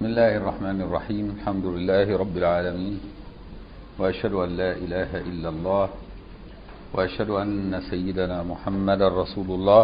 بسم الله الرحمن الرحيم الحمد لله رب العالمين وأشهد أن لا إله إلا الله وأشهد أن سيدنا محمد رسول الله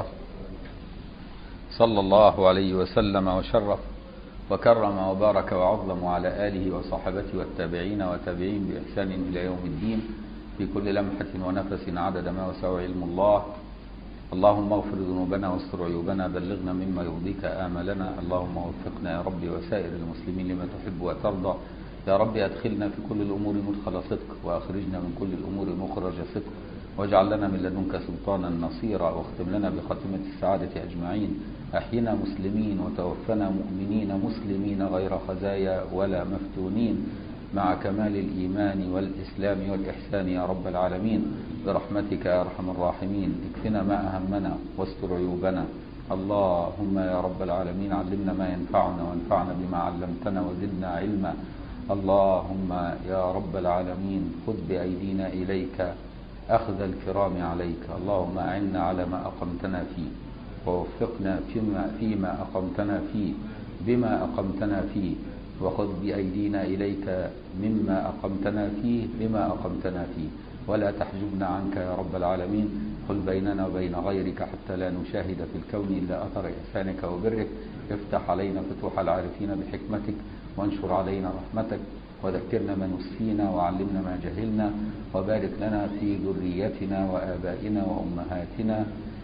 صلى الله عليه وسلم وشرف وكرم وبارك وعظم على آله وصحبته والتابعين وتابعين بإحسان إلى يوم الدين في كل لمحة ونفس عدد ما وسع علم الله اللهم اغفر ذنوبنا واستر عيوبنا بلغنا مما يرضيك آملنا اللهم وفقنا يا رب وسائر المسلمين لما تحب وترضى يا رب أدخلنا في كل الأمور مدخل صدق وأخرجنا من كل الأمور مخرج صدق واجعل لنا من لدنك سلطانا نصيرا واختم لنا بخاتمة السعادة أجمعين أحينا مسلمين وتوفنا مؤمنين مسلمين غير خزايا ولا مفتونين مع كمال الإيمان والإسلام والإحسان يا رب العالمين برحمتك يا أرحم الراحمين اكفنا ما أهمنا واستر عيوبنا اللهم يا رب العالمين علمنا ما ينفعنا وانفعنا بما علمتنا وزدنا علما اللهم يا رب العالمين خذ بأيدينا إليك أخذ الكرام عليك اللهم أعنا على ما أقمتنا فيه ووفقنا فيما, فيما أقمتنا فيه بما أقمتنا فيه وخذ بأيدينا إليك مما أقمتنا فيه بما أقمتنا فيه ولا تحجبنا عنك يا رب العالمين قل بيننا وبين غيرك حتى لا نشاهد في الكون إلا أثر إحسانك وبرك افتح علينا فتوح العارفين بحكمتك وانشر علينا رحمتك وذكرنا ما نسينا وعلمنا ما جهلنا وبارك لنا في ذريتنا وآبائنا وأمهاتنا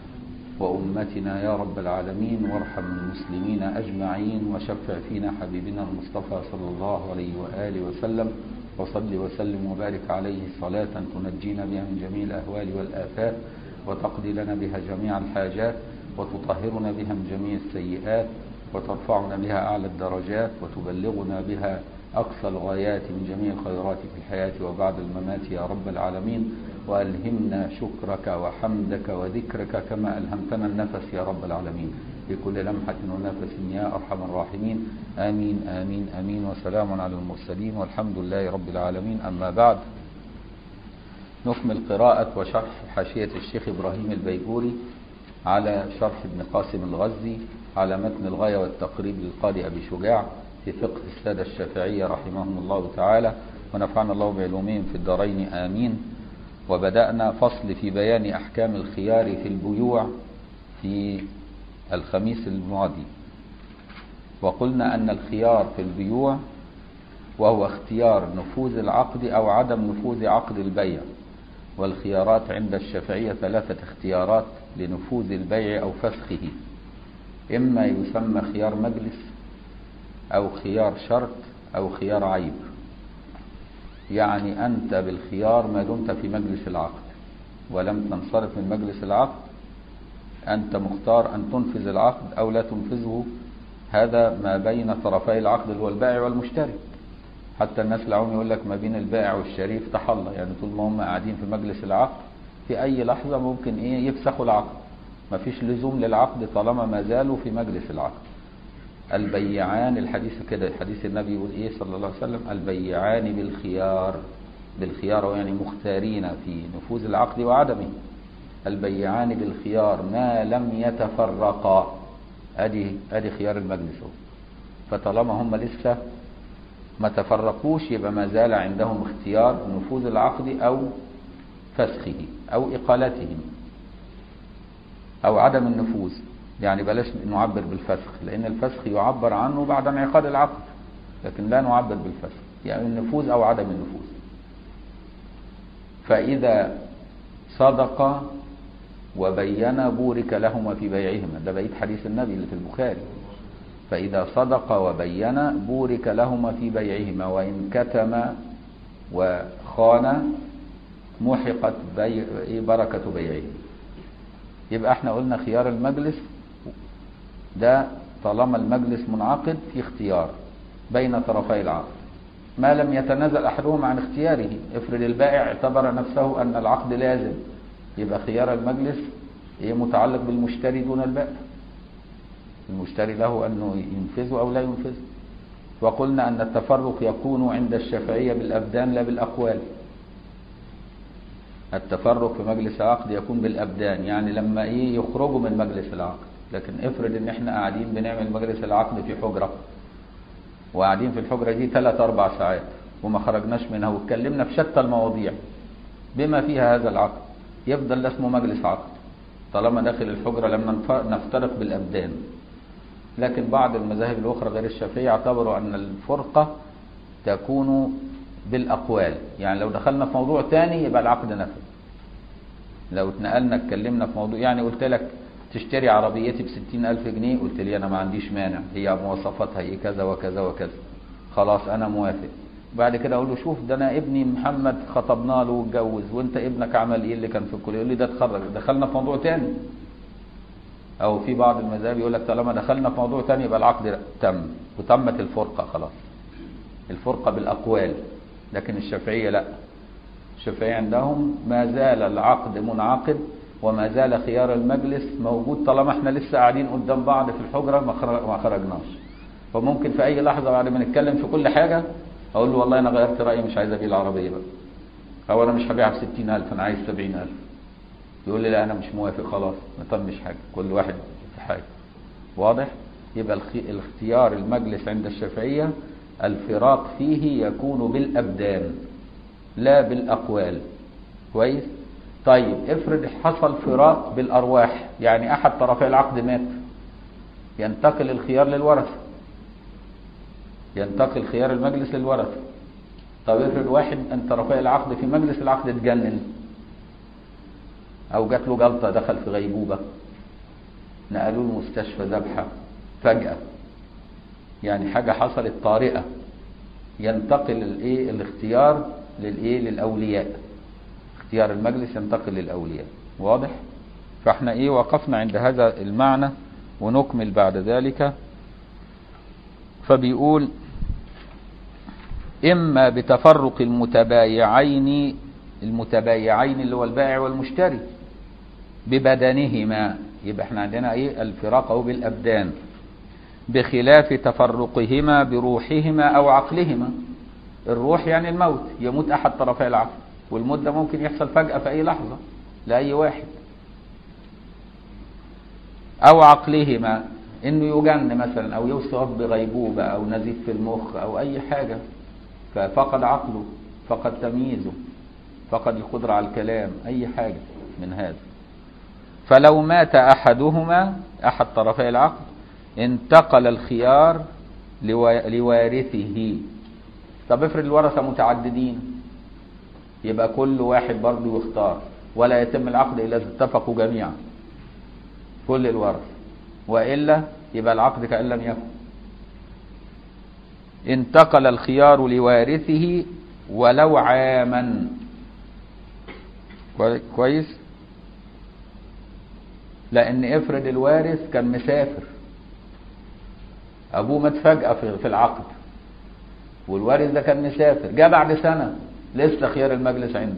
وأمتنا يا رب العالمين وارحم المسلمين أجمعين وشفع فينا حبيبنا المصطفى صلى الله عليه وآله وسلم وصل وسلم وبارك عليه صلاة تنجينا بها من جميع الأهوال والآفات وتقضي لنا بها جميع الحاجات وتطهرنا بها من جميع السيئات وترفعنا بها أعلى الدرجات وتبلغنا بها أقصى الغايات من جميع الخيرات في الحياة وبعد الممات يا رب العالمين وألهمنا شكرك وحمدك وذكرك كما ألهمتنا النفس يا رب العالمين في كل لمحة ونفس يا أرحم الراحمين آمين آمين آمين وسلام على المرسلين والحمد لله رب العالمين أما بعد نكمل قراءة وشرح حاشية الشيخ إبراهيم البيجوري على شرح ابن قاسم الغزي على متن الغاية والتقريب للقاضي أبي شجاع في فقه السادة الشافعية رحمهم الله تعالى ونفعنا الله بعلومهم في الدارين آمين وبدأنا فصل في بيان أحكام الخيار في البيوع في الخميس الماضي وقلنا أن الخيار في البيوع وهو اختيار نفوذ العقد أو عدم نفوذ عقد البيع والخيارات عند الشافعية ثلاثة اختيارات لنفوذ البيع أو فسخه إما يسمى خيار مجلس أو خيار شرط أو خيار عيب يعني أنت بالخيار ما دمت في مجلس العقد ولم تنصرف من مجلس العقد أنت مختار أن تنفذ العقد أو لا تنفذه هذا ما بين طرفي العقد اللي هو البائع والمشتري حتى الناس العوام يقول لك ما بين البائع والشريف تحلى يعني طول ما هم قاعدين في مجلس العقد في أي لحظة ممكن إيه يفسخوا العقد ما فيش لزوم للعقد طالما ما زالوا في مجلس العقد البيعان الحديث كده حديث النبي يقول ايه صلى الله عليه وسلم البيعان بالخيار بالخيار يعني مختارين في نفوذ العقد وعدمه البيعان بالخيار ما لم يتفرقا ادي ادي خيار المجلس فطالما هم لسه ما تفرقوش يبقى ما زال عندهم اختيار نفوذ العقد او فسخه او اقالتهم او عدم النفوذ يعني بلاش نعبر بالفسخ لأن الفسخ يعبر عنه بعد انعقاد العقد لكن لا نعبر بالفسخ يعني النفوذ أو عدم النفوذ فإذا صدق وبين بورك لهما في بيعهما ده بقيت حديث النبي اللي في البخاري فإذا صدق وبين بورك لهما في بيعهما وإن كتم وخان محقت بيع بركة بيعه يبقى احنا قلنا خيار المجلس ده طالما المجلس منعقد في اختيار بين طرفي العقد ما لم يتنازل احدهما عن اختياره افرض البائع اعتبر نفسه ان العقد لازم يبقى خيار المجلس ايه متعلق بالمشتري دون البائع المشتري له انه ينفذه او لا ينفذه وقلنا ان التفرق يكون عند الشافعيه بالابدان لا بالاقوال التفرق في مجلس العقد يكون بالابدان يعني لما ايه يخرجوا من مجلس العقد لكن افرض ان احنا قاعدين بنعمل مجلس العقد في حجرة وقاعدين في الحجرة دي ثلاث أربع ساعات وما خرجناش منها واتكلمنا في شتى المواضيع بما فيها هذا العقد يفضل ده اسمه مجلس عقد طالما داخل الحجرة لما نفترق بالأبدان لكن بعض المذاهب الأخرى غير الشافعية اعتبروا أن الفرقة تكون بالأقوال يعني لو دخلنا في موضوع تاني يبقى العقد نفذ لو اتنقلنا اتكلمنا في موضوع يعني قلت لك تشتري عربيتي بستين ألف جنيه قلت لي أنا ما عنديش مانع هي مواصفاتها إيه كذا وكذا وكذا خلاص أنا موافق بعد كده أقول له شوف ده أنا ابني محمد خطبنا له واتجوز وأنت ابنك عمل إيه اللي كان في الكلية يقول لي ده اتخرج دخلنا في موضوع تاني أو في بعض المذاهب يقول لك طالما دخلنا في موضوع تاني يبقى العقد تم وتمت الفرقة خلاص الفرقة بالأقوال لكن الشافعية لا الشافعية عندهم ما زال العقد منعقد وما زال خيار المجلس موجود طالما احنا لسه قاعدين قدام بعض في الحجرة ما خرجناش فممكن في أي لحظة بعد ما نتكلم في كل حاجة أقول له والله أنا غيرت رأيي مش عايز أبيع العربية بقى أو أنا مش هبيعها بستين ألف أنا عايز سبعين ألف يقول لي لا أنا مش موافق خلاص ما تمش حاجة كل واحد في حاجة واضح يبقى الاختيار المجلس عند الشافعية الفراق فيه يكون بالأبدان لا بالأقوال كويس طيب افرض حصل فراق بالأرواح يعني أحد طرفي العقد مات ينتقل الخيار للورثة ينتقل خيار المجلس للورثة طب افرض واحد من طرفي العقد في مجلس العقد اتجنن أو جات له جلطة دخل في غيبوبة نقلوه المستشفى ذبحة فجأة يعني حاجة حصلت طارئة ينتقل الايه الاختيار للايه للاولياء اختيار المجلس ينتقل للاولياء واضح فاحنا ايه وقفنا عند هذا المعنى ونكمل بعد ذلك فبيقول اما بتفرق المتبايعين المتبايعين اللي هو البائع والمشتري ببدنهما يبقى احنا عندنا ايه الفراق او بالابدان بخلاف تفرقهما بروحهما او عقلهما الروح يعني الموت يموت احد طرفي العقل والموت ده ممكن يحصل فجأة في اي لحظة لاي واحد او عقلهما انه يجن مثلا او يوصف بغيبوبة او نزيف في المخ او اي حاجة ففقد عقله فقد تمييزه فقد القدرة على الكلام اي حاجة من هذا فلو مات احدهما احد طرفي العقل انتقل الخيار لوارثه طب افرض الورثة متعددين يبقى كل واحد برضه يختار ولا يتم العقد إلا إذا اتفقوا جميعا كل الورثة وإلا يبقى العقد كأن لم يكن انتقل الخيار لوارثه ولو عاما كويس لأن افرض الوارث كان مسافر ابوه مات فجأة في العقد والوارث ده كان مسافر جاء بعد سنة لسه خيار المجلس عنده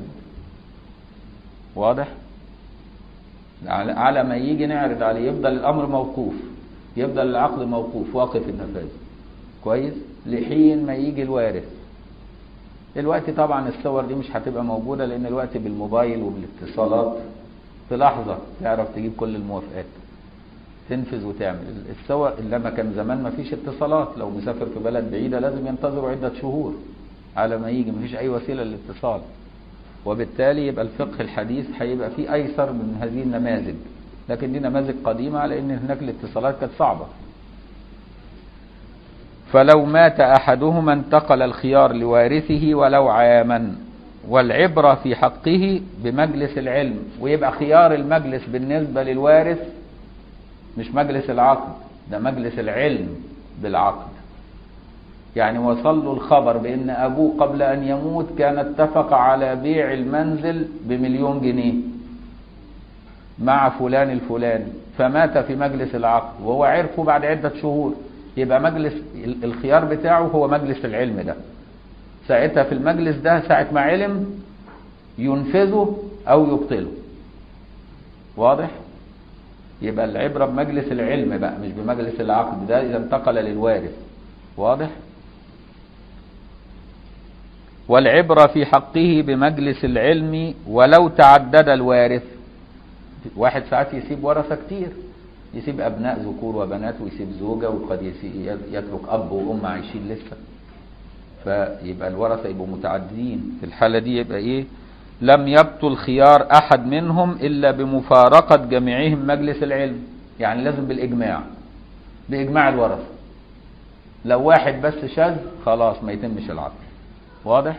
واضح على ما يجي نعرض عليه يفضل الامر موقوف يفضل العقد موقوف واقف النفاذ كويس لحين ما يجي الوارث الوقت طبعا الصور دي مش هتبقى موجودة لان الوقت بالموبايل وبالاتصالات في لحظة تعرف تجيب كل الموافقات تنفذ وتعمل الصور لما كان زمان ما فيش اتصالات لو مسافر في بلد بعيدة لازم ينتظروا عدة شهور على ما يجي ما فيش أي وسيلة للاتصال وبالتالي يبقى الفقه الحديث هيبقى فيه أيسر من هذه النماذج لكن دي نماذج قديمة على أن هناك الاتصالات كانت صعبة فلو مات أحدهما انتقل الخيار لوارثه ولو عاما والعبرة في حقه بمجلس العلم ويبقى خيار المجلس بالنسبة للوارث مش مجلس العقد ده مجلس العلم بالعقد يعني وصل له الخبر بان ابوه قبل ان يموت كان اتفق على بيع المنزل بمليون جنيه مع فلان الفلاني فمات في مجلس العقد وهو عرفه بعد عدة شهور يبقى مجلس الخيار بتاعه هو مجلس العلم ده ساعتها في المجلس ده ساعة ما علم ينفذه او يبطله واضح يبقى العبرة بمجلس العلم بقى مش بمجلس العقد ده إذا انتقل للوارث واضح والعبرة في حقه بمجلس العلم ولو تعدد الوارث واحد ساعات يسيب ورثة كتير يسيب ابناء ذكور وبنات ويسيب زوجه وقد يسي- يترك اب وام عايشين لسه فيبقى الورثه يبقوا متعددين في الحاله دي يبقى ايه لم يبطل خيار احد منهم الا بمفارقه جميعهم مجلس العلم يعني لازم بالاجماع باجماع الورثه لو واحد بس شاذ خلاص ما يتمش العقد واضح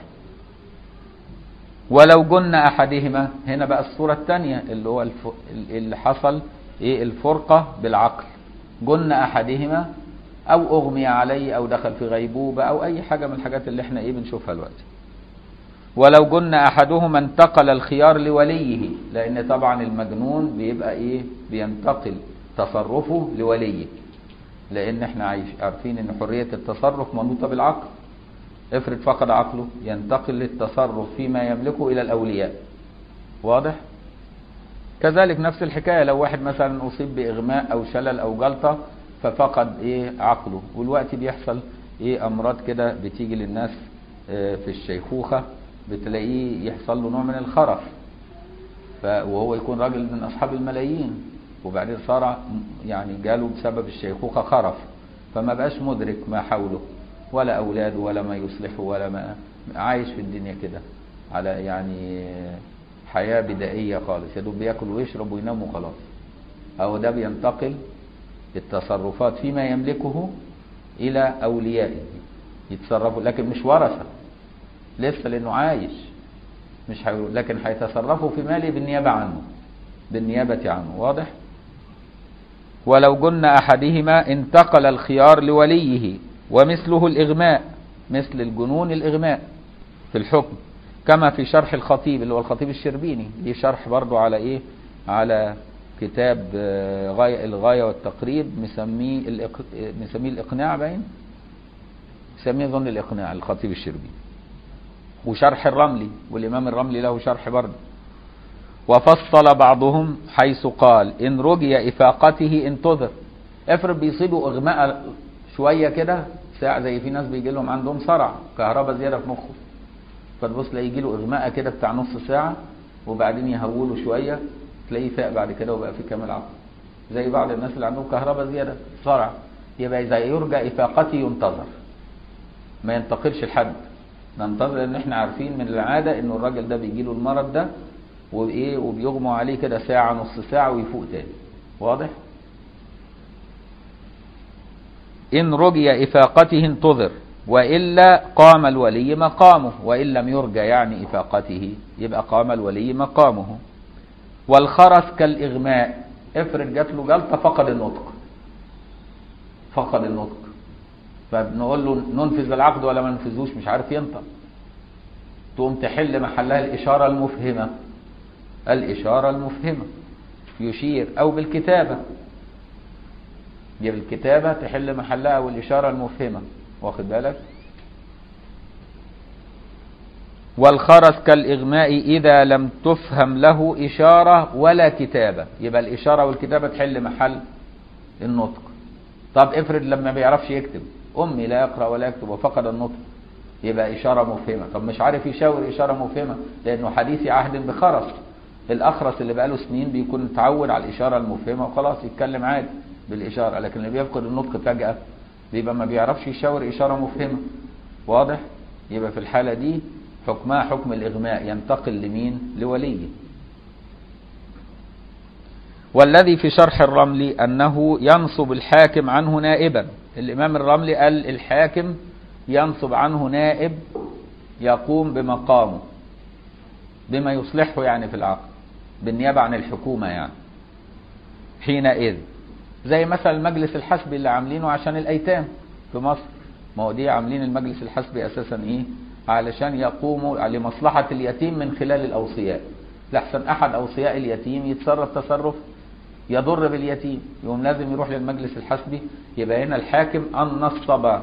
ولو جن احدهما هنا بقى الصوره الثانيه اللي هو الف... اللي حصل ايه الفرقه بالعقل جن احدهما او اغمي عليه او دخل في غيبوبه او اي حاجه من الحاجات اللي احنا ايه بنشوفها دلوقتي ولو جن احدهما انتقل الخيار لوليه لان طبعا المجنون بيبقى ايه بينتقل تصرفه لوليه لان احنا عايش عارفين ان حريه التصرف منوطه بالعقل افرض فقد عقله ينتقل للتصرف فيما يملكه الى الاولياء واضح كذلك نفس الحكايه لو واحد مثلا اصيب باغماء او شلل او جلطه ففقد ايه عقله والوقت بيحصل ايه امراض كده بتيجي للناس آه، في الشيخوخه بتلاقيه يحصل له نوع من الخرف ف- وهو يكون راجل من اصحاب الملايين وبعدين صار يعني جاله بسبب الشيخوخه خرف فما بقاش مدرك ما حوله ولا اولاده ولا ما يصلحه ولا ما عايش في الدنيا كده على يعني حياه بدائيه خالص يا دوب بياكل ويشرب وينام وخلاص او ده بينتقل التصرفات فيما يملكه الى اوليائه يتصرفوا لكن مش ورثه لسه لانه عايش مش هيقول لكن هيتصرفوا في ماله بالنيابه عنه بالنيابه عنه واضح ولو جن احدهما انتقل الخيار لوليه ومثله الاغماء مثل الجنون الاغماء في الحكم كما في شرح الخطيب اللي هو الخطيب الشربيني ليه شرح برضو على ايه على كتاب آه، غاية الغاية والتقريب مسميه الإق... مسميه الإقناع باين مسميه ظن الإقناع الخطيب الشربيني وشرح الرملي والإمام الرملي له شرح برضه وفصل بعضهم حيث قال إن رجي إفاقته انتظر افرض بيصيبوا إغماء شوية كده ساعة زي في ناس بيجي لهم عندهم صرع كهرباء زيادة في مخه فتبص تلاقيه يجي له إغماء كده بتاع نص ساعة وبعدين يهوله شوية تلاقيه فاق بعد كده وبقى في كامل عقل زي بعض الناس اللي عندهم كهرباء زيادة صرع يبقى إذا يرجى إفاقته ينتظر ما ينتقلش لحد ننتظر لان احنا عارفين من العاده انه الراجل ده بيجي له المرض ده وايه وبيغمى عليه كده ساعه نص ساعه ويفوق تاني واضح ان رجي افاقته انتظر والا قام الولي مقامه وان لم يرجى يعني افاقته يبقى قام الولي مقامه والخرس كالاغماء افرض جات له جلطه فقد النطق فقد النطق فبنقول له ننفذ العقد ولا ما ننفذوش مش عارف ينطق تقوم تحل محلها الإشارة المفهمة الإشارة المفهمة يشير أو بالكتابة دي بالكتابة تحل محلها والإشارة المفهمة واخد بالك والخرس كالإغماء إذا لم تفهم له إشارة ولا كتابة يبقى الإشارة والكتابة تحل محل النطق طب افرض لما ما بيعرفش يكتب امي لا يقرا ولا يكتب وفقد النطق يبقى اشاره مفهمه طب مش عارف يشاور اشاره مفهمه لانه حديث عهد بخرس الاخرس اللي بقاله سنين بيكون متعود على الاشاره المفهمه وخلاص يتكلم عادي بالاشاره لكن اللي بيفقد النطق فجاه بيبقى ما بيعرفش يشاور اشاره مفهمه واضح يبقى في الحاله دي حكمها حكم الاغماء ينتقل لمين لوليه والذي في شرح الرملي أنه ينصب الحاكم عنه نائبا الإمام الرملي قال الحاكم ينصب عنه نائب يقوم بمقامه بما يصلحه يعني في العقد بالنيابة عن الحكومة يعني حينئذ زي مثلا المجلس الحسبي اللي عاملينه عشان الأيتام في مصر ما هو دي عاملين المجلس الحسبي أساسا إيه علشان يقوموا لمصلحة اليتيم من خلال الأوصياء لحسن أحد أوصياء اليتيم يتصرف تصرف يضر باليتيم يقوم لازم يروح للمجلس الحسبي يبقى هنا الحاكم أن نصب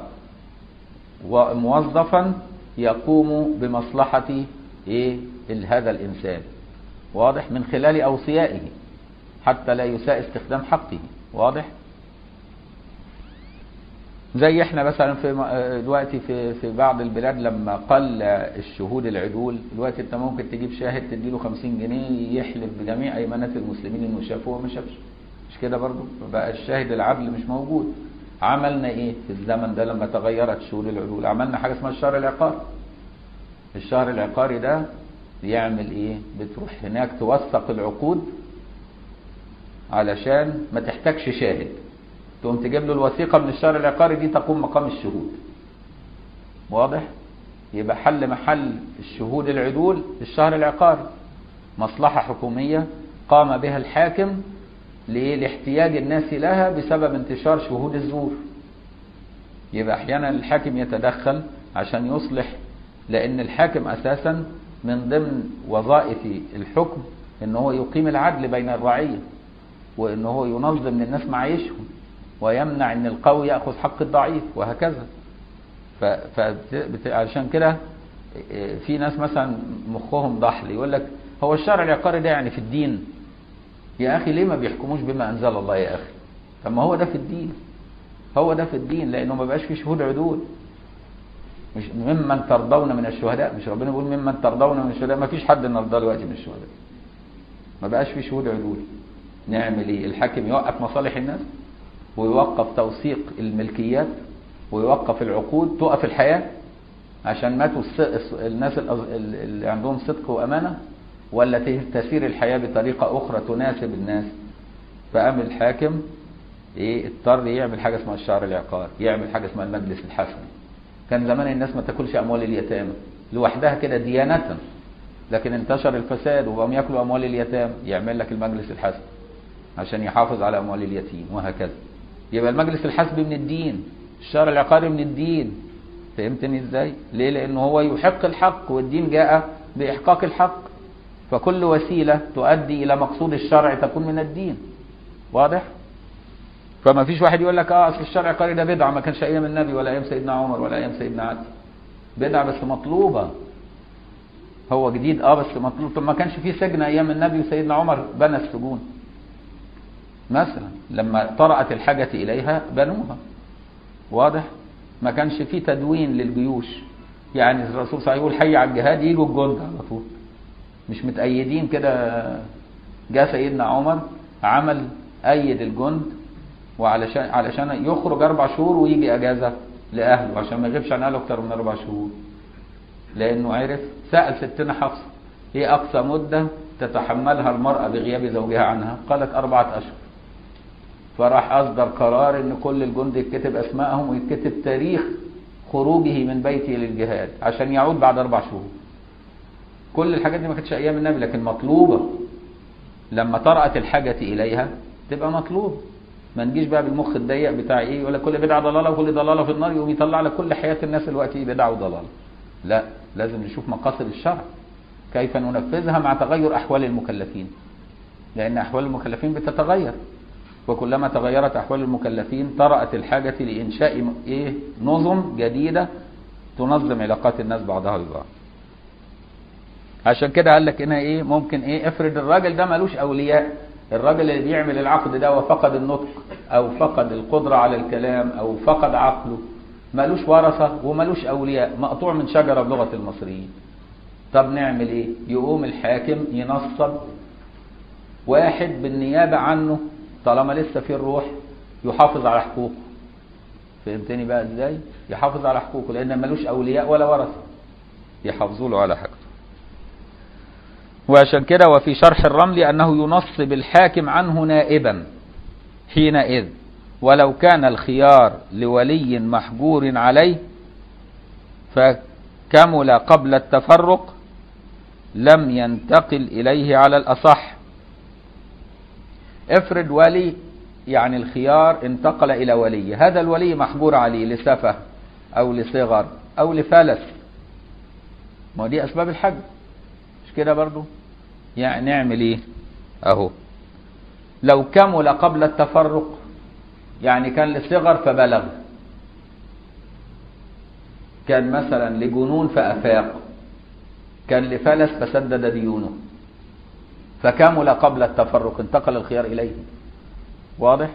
وموظفا يقوم بمصلحة إيه هذا الإنسان واضح من خلال أوصيائه حتى لا يساء استخدام حقه واضح زي احنا مثلا في دلوقتي في في بعض البلاد لما قل الشهود العدول دلوقتي انت ممكن تجيب شاهد تديله 50 جنيه يحلف بجميع ايمانات المسلمين انه شافه وما شافش مش كده برضو بقى الشاهد العدل مش موجود عملنا ايه في الزمن ده لما تغيرت شؤون العدول عملنا حاجه اسمها الشهر العقاري الشهر العقاري ده بيعمل ايه بتروح هناك توثق العقود علشان ما تحتاجش شاهد تقوم تجيب له الوثيقه من الشهر العقاري دي تقوم مقام الشهود واضح يبقى حل محل الشهود العدول الشهر العقاري مصلحه حكوميه قام بها الحاكم لإيه؟ لاحتياج الناس لها بسبب انتشار شهود الزور يبقى احيانا الحاكم يتدخل عشان يصلح لان الحاكم اساسا من ضمن وظائف الحكم ان هو يقيم العدل بين الرعيه وان هو ينظم للناس معايشهم ويمنع ان القوي ياخذ حق الضعيف وهكذا ف... ف... بت... عشان كده في ناس مثلا مخهم ضحل يقول لك هو الشرع العقاري ده يعني في الدين يا اخي ليه ما بيحكموش بما انزل الله يا اخي طب ما هو ده في الدين هو ده في الدين لانه ما بقاش فيه شهود عدول مش ممن ترضون من الشهداء مش ربنا بيقول ممن ترضون من الشهداء ما فيش حد النهارده دلوقتي من الشهداء ما بقاش فيه شهود عدول نعمل ايه الحاكم يوقف مصالح الناس ويوقف توثيق الملكيات ويوقف العقود توقف الحياه عشان ماتوا الناس اللي عندهم صدق وامانه ولا تسير الحياه بطريقه اخرى تناسب الناس فقام الحاكم ايه اضطر يعمل حاجه اسمها الشهر العقاري يعمل حاجه اسمها المجلس الحسني كان زمان الناس ما تاكلش اموال اليتامى لوحدها كده ديانه لكن انتشر الفساد وبقوا ياكلوا اموال اليتامى يعمل لك المجلس الحسني عشان يحافظ على اموال اليتيم وهكذا يبقى المجلس الحسبي من الدين الشهر العقاري من الدين فهمتني ازاي ليه لانه هو يحق الحق والدين جاء باحقاق الحق فكل وسيله تؤدي الى مقصود الشرع تكون من الدين واضح فما فيش واحد يقول لك اه اصل الشرع العقاري ده بدعه ما كانش ايام النبي ولا ايام سيدنا عمر ولا ايام سيدنا علي بدعه بس مطلوبه هو جديد اه بس مطلوب طب ما كانش في سجن ايام النبي وسيدنا عمر بنى السجون مثلا لما طرأت الحاجة إليها بنوها واضح ما كانش في تدوين للجيوش يعني الرسول صلى الله عليه وسلم يقول حي على الجهاد يجوا الجند على طول مش متأيدين كده جاء سيدنا عمر عمل أيد الجند وعلشان علشان يخرج أربع شهور ويجي أجازة لأهله عشان ما يغيبش عن أهله أكتر من أربع شهور لأنه عرف سأل ستنا حفصة إيه أقصى مدة تتحملها المرأة بغياب زوجها عنها قالت أربعة أشهر فراح أصدر قرار إن كل الجند يتكتب أسمائهم ويتكتب تاريخ خروجه من بيته للجهاد عشان يعود بعد أربع شهور كل الحاجات دي ما كانتش أيام النبي لكن مطلوبة لما طرأت الحاجة إليها تبقى مطلوبة ما نجيش بقى بالمخ الضيق بتاع ايه يقول لك كل بدعه ضلاله وكل ضلاله في النار يقوم يطلع لك كل حياه الناس دلوقتي بدعه وضلاله لا لازم نشوف مقاصد الشرع كيف ننفذها مع تغير احوال المكلفين لان احوال المكلفين بتتغير وكلما تغيرت احوال المكلفين طرأت الحاجه لانشاء ايه نظم جديده تنظم علاقات الناس بعضها ببعض عشان كده قال لك هنا ايه ممكن ايه افرض الراجل ده ملوش اولياء الراجل اللي بيعمل العقد ده وفقد النطق او فقد القدره على الكلام او فقد عقله ملوش ورثه وملوش اولياء مقطوع من شجره بلغه المصريين طب نعمل ايه يقوم الحاكم ينصب واحد بالنيابه عنه طالما لسه في الروح يحافظ على حقوقه فهمتني بقى ازاي يحافظ على حقوقه لان ملوش اولياء ولا ورثه يحافظوا له على حاجته وعشان كده وفي شرح الرمل أنه ينصب الحاكم عنه نائبا حينئذ ولو كان الخيار لولي محجور عليه فكمل قبل التفرق لم ينتقل إليه على الأصح افرض ولي يعني الخيار انتقل إلى ولي هذا الولي محجور عليه لسفة أو لصغر أو لفلس ما دي أسباب الحج مش كده برضو يعني نعمل ايه اهو لو كمل قبل التفرق يعني كان لصغر فبلغ كان مثلا لجنون فافاق كان لفلس فسدد ديونه فكمل قبل التفرق انتقل الخيار اليه واضح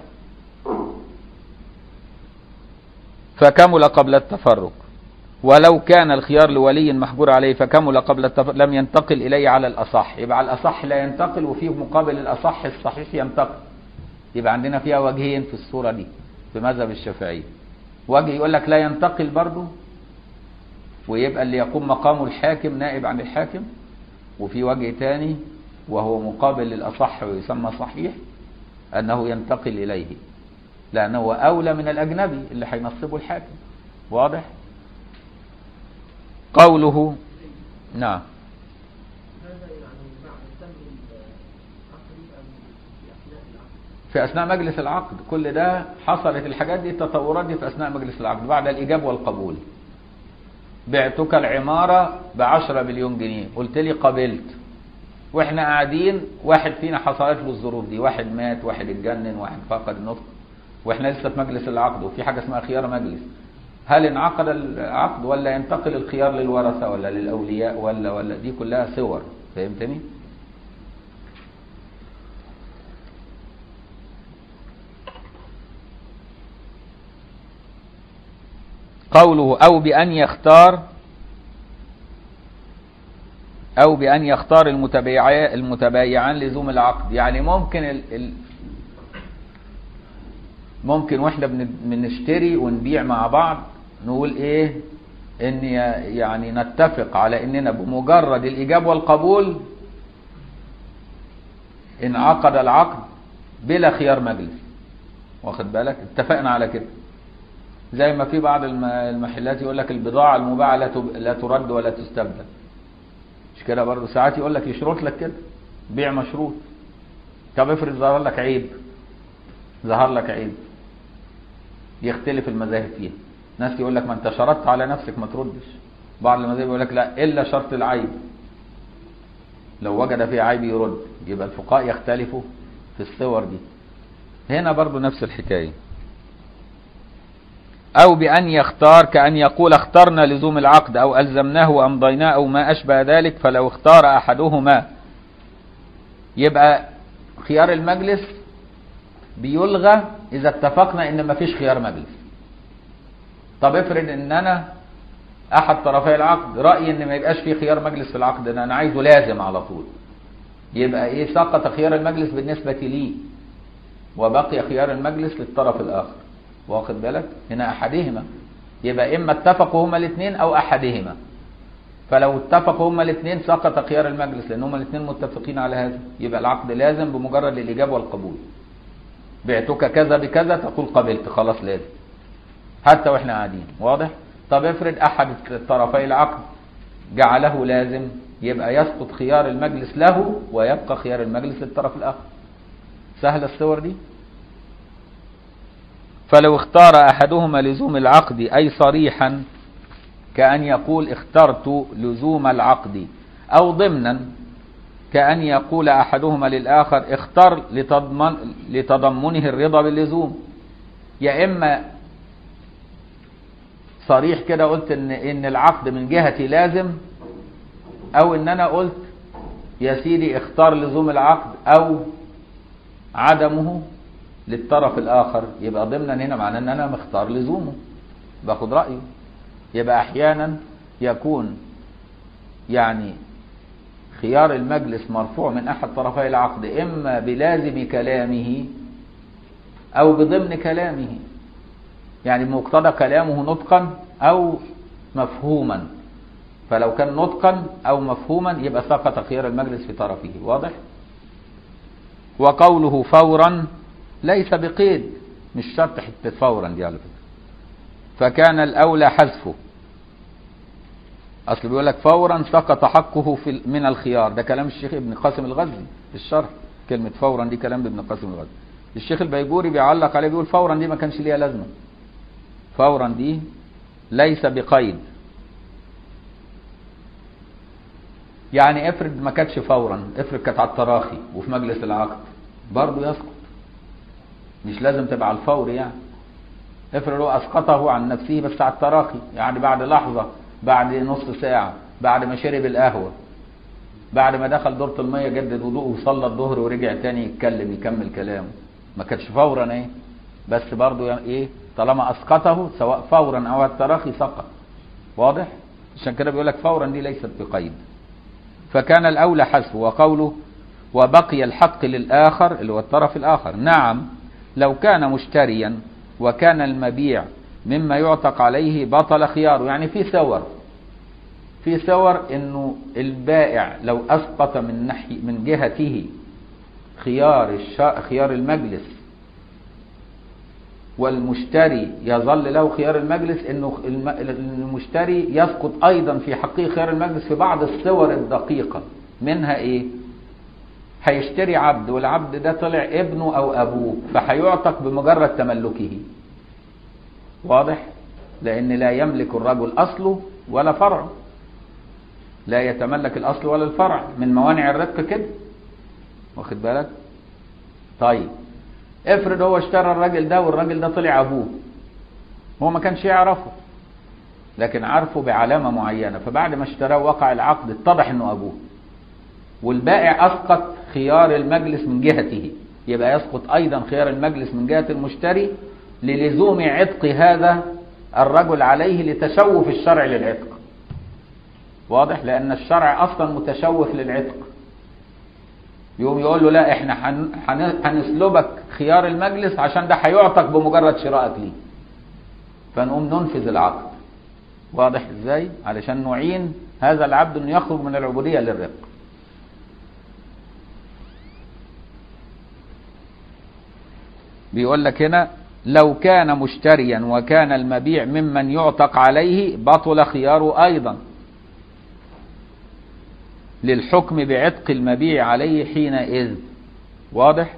فكمل قبل التفرق ولو كان الخيار لولي محجور عليه فكمل قبل التفرق لم ينتقل إليه على الأصح يبقى على الأصح لا ينتقل وفيه مقابل الأصح الصحيح ينتقل يبقى عندنا فيها وجهين في الصورة دي في مذهب الشافعية وجه يقول لك لا ينتقل برضه ويبقى اللي يقوم مقامه الحاكم نائب عن الحاكم وفي وجه تاني وهو مقابل للأصح ويسمى صحيح أنه ينتقل إليه لأنه هو أولى من الأجنبي اللي هينصبه الحاكم واضح قوله نعم هذا يعني بعد تم العقد أم في أثناء العقد في أثناء مجلس العقد كل ده حصلت الحاجات دي التطورات دي في أثناء مجلس العقد بعد الإيجاب والقبول بعتك العمارة بعشرة مليون جنيه قلت لي قبلت واحنا قاعدين واحد فينا حصلت له الظروف دي واحد مات واحد اتجنن واحد فقد النطق واحنا لسه في مجلس العقد وفي حاجة اسمها خيار مجلس هل انعقد العقد ولا ينتقل الخيار للورثة ولا للأولياء ولا ولا دي كلها صور فهمتني؟ قوله أو بأن يختار أو بأن يختار المتبايع- المتبايعان لزوم العقد يعني ممكن ال ال ممكن واحنا بن- بنشتري ونبيع مع بعض نقول ايه ان ي- يعني نتفق على اننا بمجرد الايجاب والقبول انعقد العقد بلا خيار مجلس واخد بالك اتفقنا على كده زي ما في بعض الم- المحلات يقول لك البضاعة المباعة لا تب- لا ترد ولا تستبدل مش كده برضه ساعات يقول لك يشرط لك كده بيع مشروط طب افرض ظهر لك عيب ظهر لك عيب يختلف المذاهب فيها ناس يقول لك ما انت شرطت على نفسك ما تردش بعض المذاهب يقول لك لا الا شرط العيب لو وجد فيه عيب يرد يبقى الفقهاء يختلفوا في الصور دي هنا برضو نفس الحكايه أو بأن يختار كأن يقول اخترنا لزوم العقد أو ألزمناه وأمضيناه أو ما أشبه ذلك فلو اختار أحدهما يبقى خيار المجلس بيلغى إذا اتفقنا إن مفيش خيار مجلس طب افرض إن أنا أحد طرفي العقد رأيي إن ما يبقاش فيه خيار مجلس في العقد ده أنا عايزه لازم على طول يبقى إيه سقط خيار المجلس بالنسبة لي وبقي خيار المجلس للطرف الآخر واخد بالك هنا احدهما يبقى اما اتفقوا هما الاثنين او احدهما فلو اتفقوا هما الاثنين سقط خيار المجلس لان هما الاثنين متفقين على هذا يبقى العقد لازم بمجرد الاجابه والقبول بعتك كذا بكذا تقول قبلت خلاص لازم حتى واحنا قاعدين واضح طب افرض احد طرفي العقد جعله لازم يبقى يسقط خيار المجلس له ويبقى خيار المجلس للطرف الاخر سهله الصور دي فلو اختار احدهما لزوم العقد اي صريحا كأن يقول اخترت لزوم العقد او ضمنا كأن يقول احدهما للاخر اختر لتضمن لتضمنه الرضا باللزوم يا اما صريح كده قلت ان ان العقد من جهتي لازم او ان انا قلت يا سيدي اختار لزوم العقد او عدمه للطرف الاخر يبقى ضمنا هنا معناه ان انا مختار لزومه باخد رايه يبقى احيانا يكون يعني خيار المجلس مرفوع من احد طرفي العقد اما بلازم كلامه او بضمن كلامه يعني بمقتضى كلامه نطقا او مفهوما فلو كان نطقا او مفهوما يبقى سقط خيار المجلس في طرفه واضح وقوله فورا ليس بقيد مش شرط حته فورا دي على فكره فكان الاولى حذفه اصل بيقول لك فورا سقط حقه في من الخيار ده كلام الشيخ ابن قاسم الغزي في الشرح كلمه فورا دي كلام ابن قاسم الغزي الشيخ البيجوري بيعلق عليه بيقول فورا دي ما كانش ليها لازمه فورا دي ليس بقيد يعني افرض ما كانتش فورا افرض كانت على التراخي وفي مجلس العقد برضه يسقط مش لازم تبقى على الفور يعني افرض هو اسقطه عن نفسه بس على التراخي يعني بعد لحظه بعد نص ساعه بعد ما شرب القهوه بعد ما دخل دورة المية جدد وضوءه وصلى الظهر ورجع تاني يتكلم يكمل كلامه ما كانش فورا ايه بس برضه يعني ايه طالما اسقطه سواء فورا او على التراخي سقط واضح عشان كده بيقول لك فورا دي ليست بقيد فكان الاولى حذفه وقوله وبقي الحق للاخر اللي هو الطرف الاخر نعم لو كان مشتريا وكان المبيع مما يعتق عليه بطل خياره يعني في صور في صور انه البائع لو اسقط من ناحية من جهته خيار الشا... خيار المجلس والمشتري يظل له خيار المجلس انه الم... المشتري يسقط ايضا في حقه خيار المجلس في بعض الصور الدقيقة منها ايه هيشتري عبد والعبد ده طلع ابنه او ابوه فهيعتق بمجرد تملكه واضح لان لا يملك الرجل اصله ولا فرعه لا يتملك الاصل ولا الفرع من موانع الرق كده واخد بالك طيب افرض هو اشترى الراجل ده والراجل ده طلع ابوه هو ما كانش يعرفه لكن عارفه بعلامة معينة فبعد ما اشتراه وقع العقد اتضح انه ابوه والبائع اسقط خيار المجلس من جهته يبقى يسقط ايضا خيار المجلس من جهة المشتري للزوم عتق هذا الرجل عليه لتشوف الشرع للعتق واضح لان الشرع اصلا متشوف للعتق يقوم يقول له لا احنا هنسلبك خيار المجلس عشان ده هيعتق بمجرد شرائك ليه فنقوم ننفذ العقد واضح ازاي علشان نعين هذا العبد انه يخرج من العبودية للرق بيقول لك هنا لو كان مشتريا وكان المبيع ممن يعتق عليه بطل خياره ايضا للحكم بعتق المبيع عليه حينئذ واضح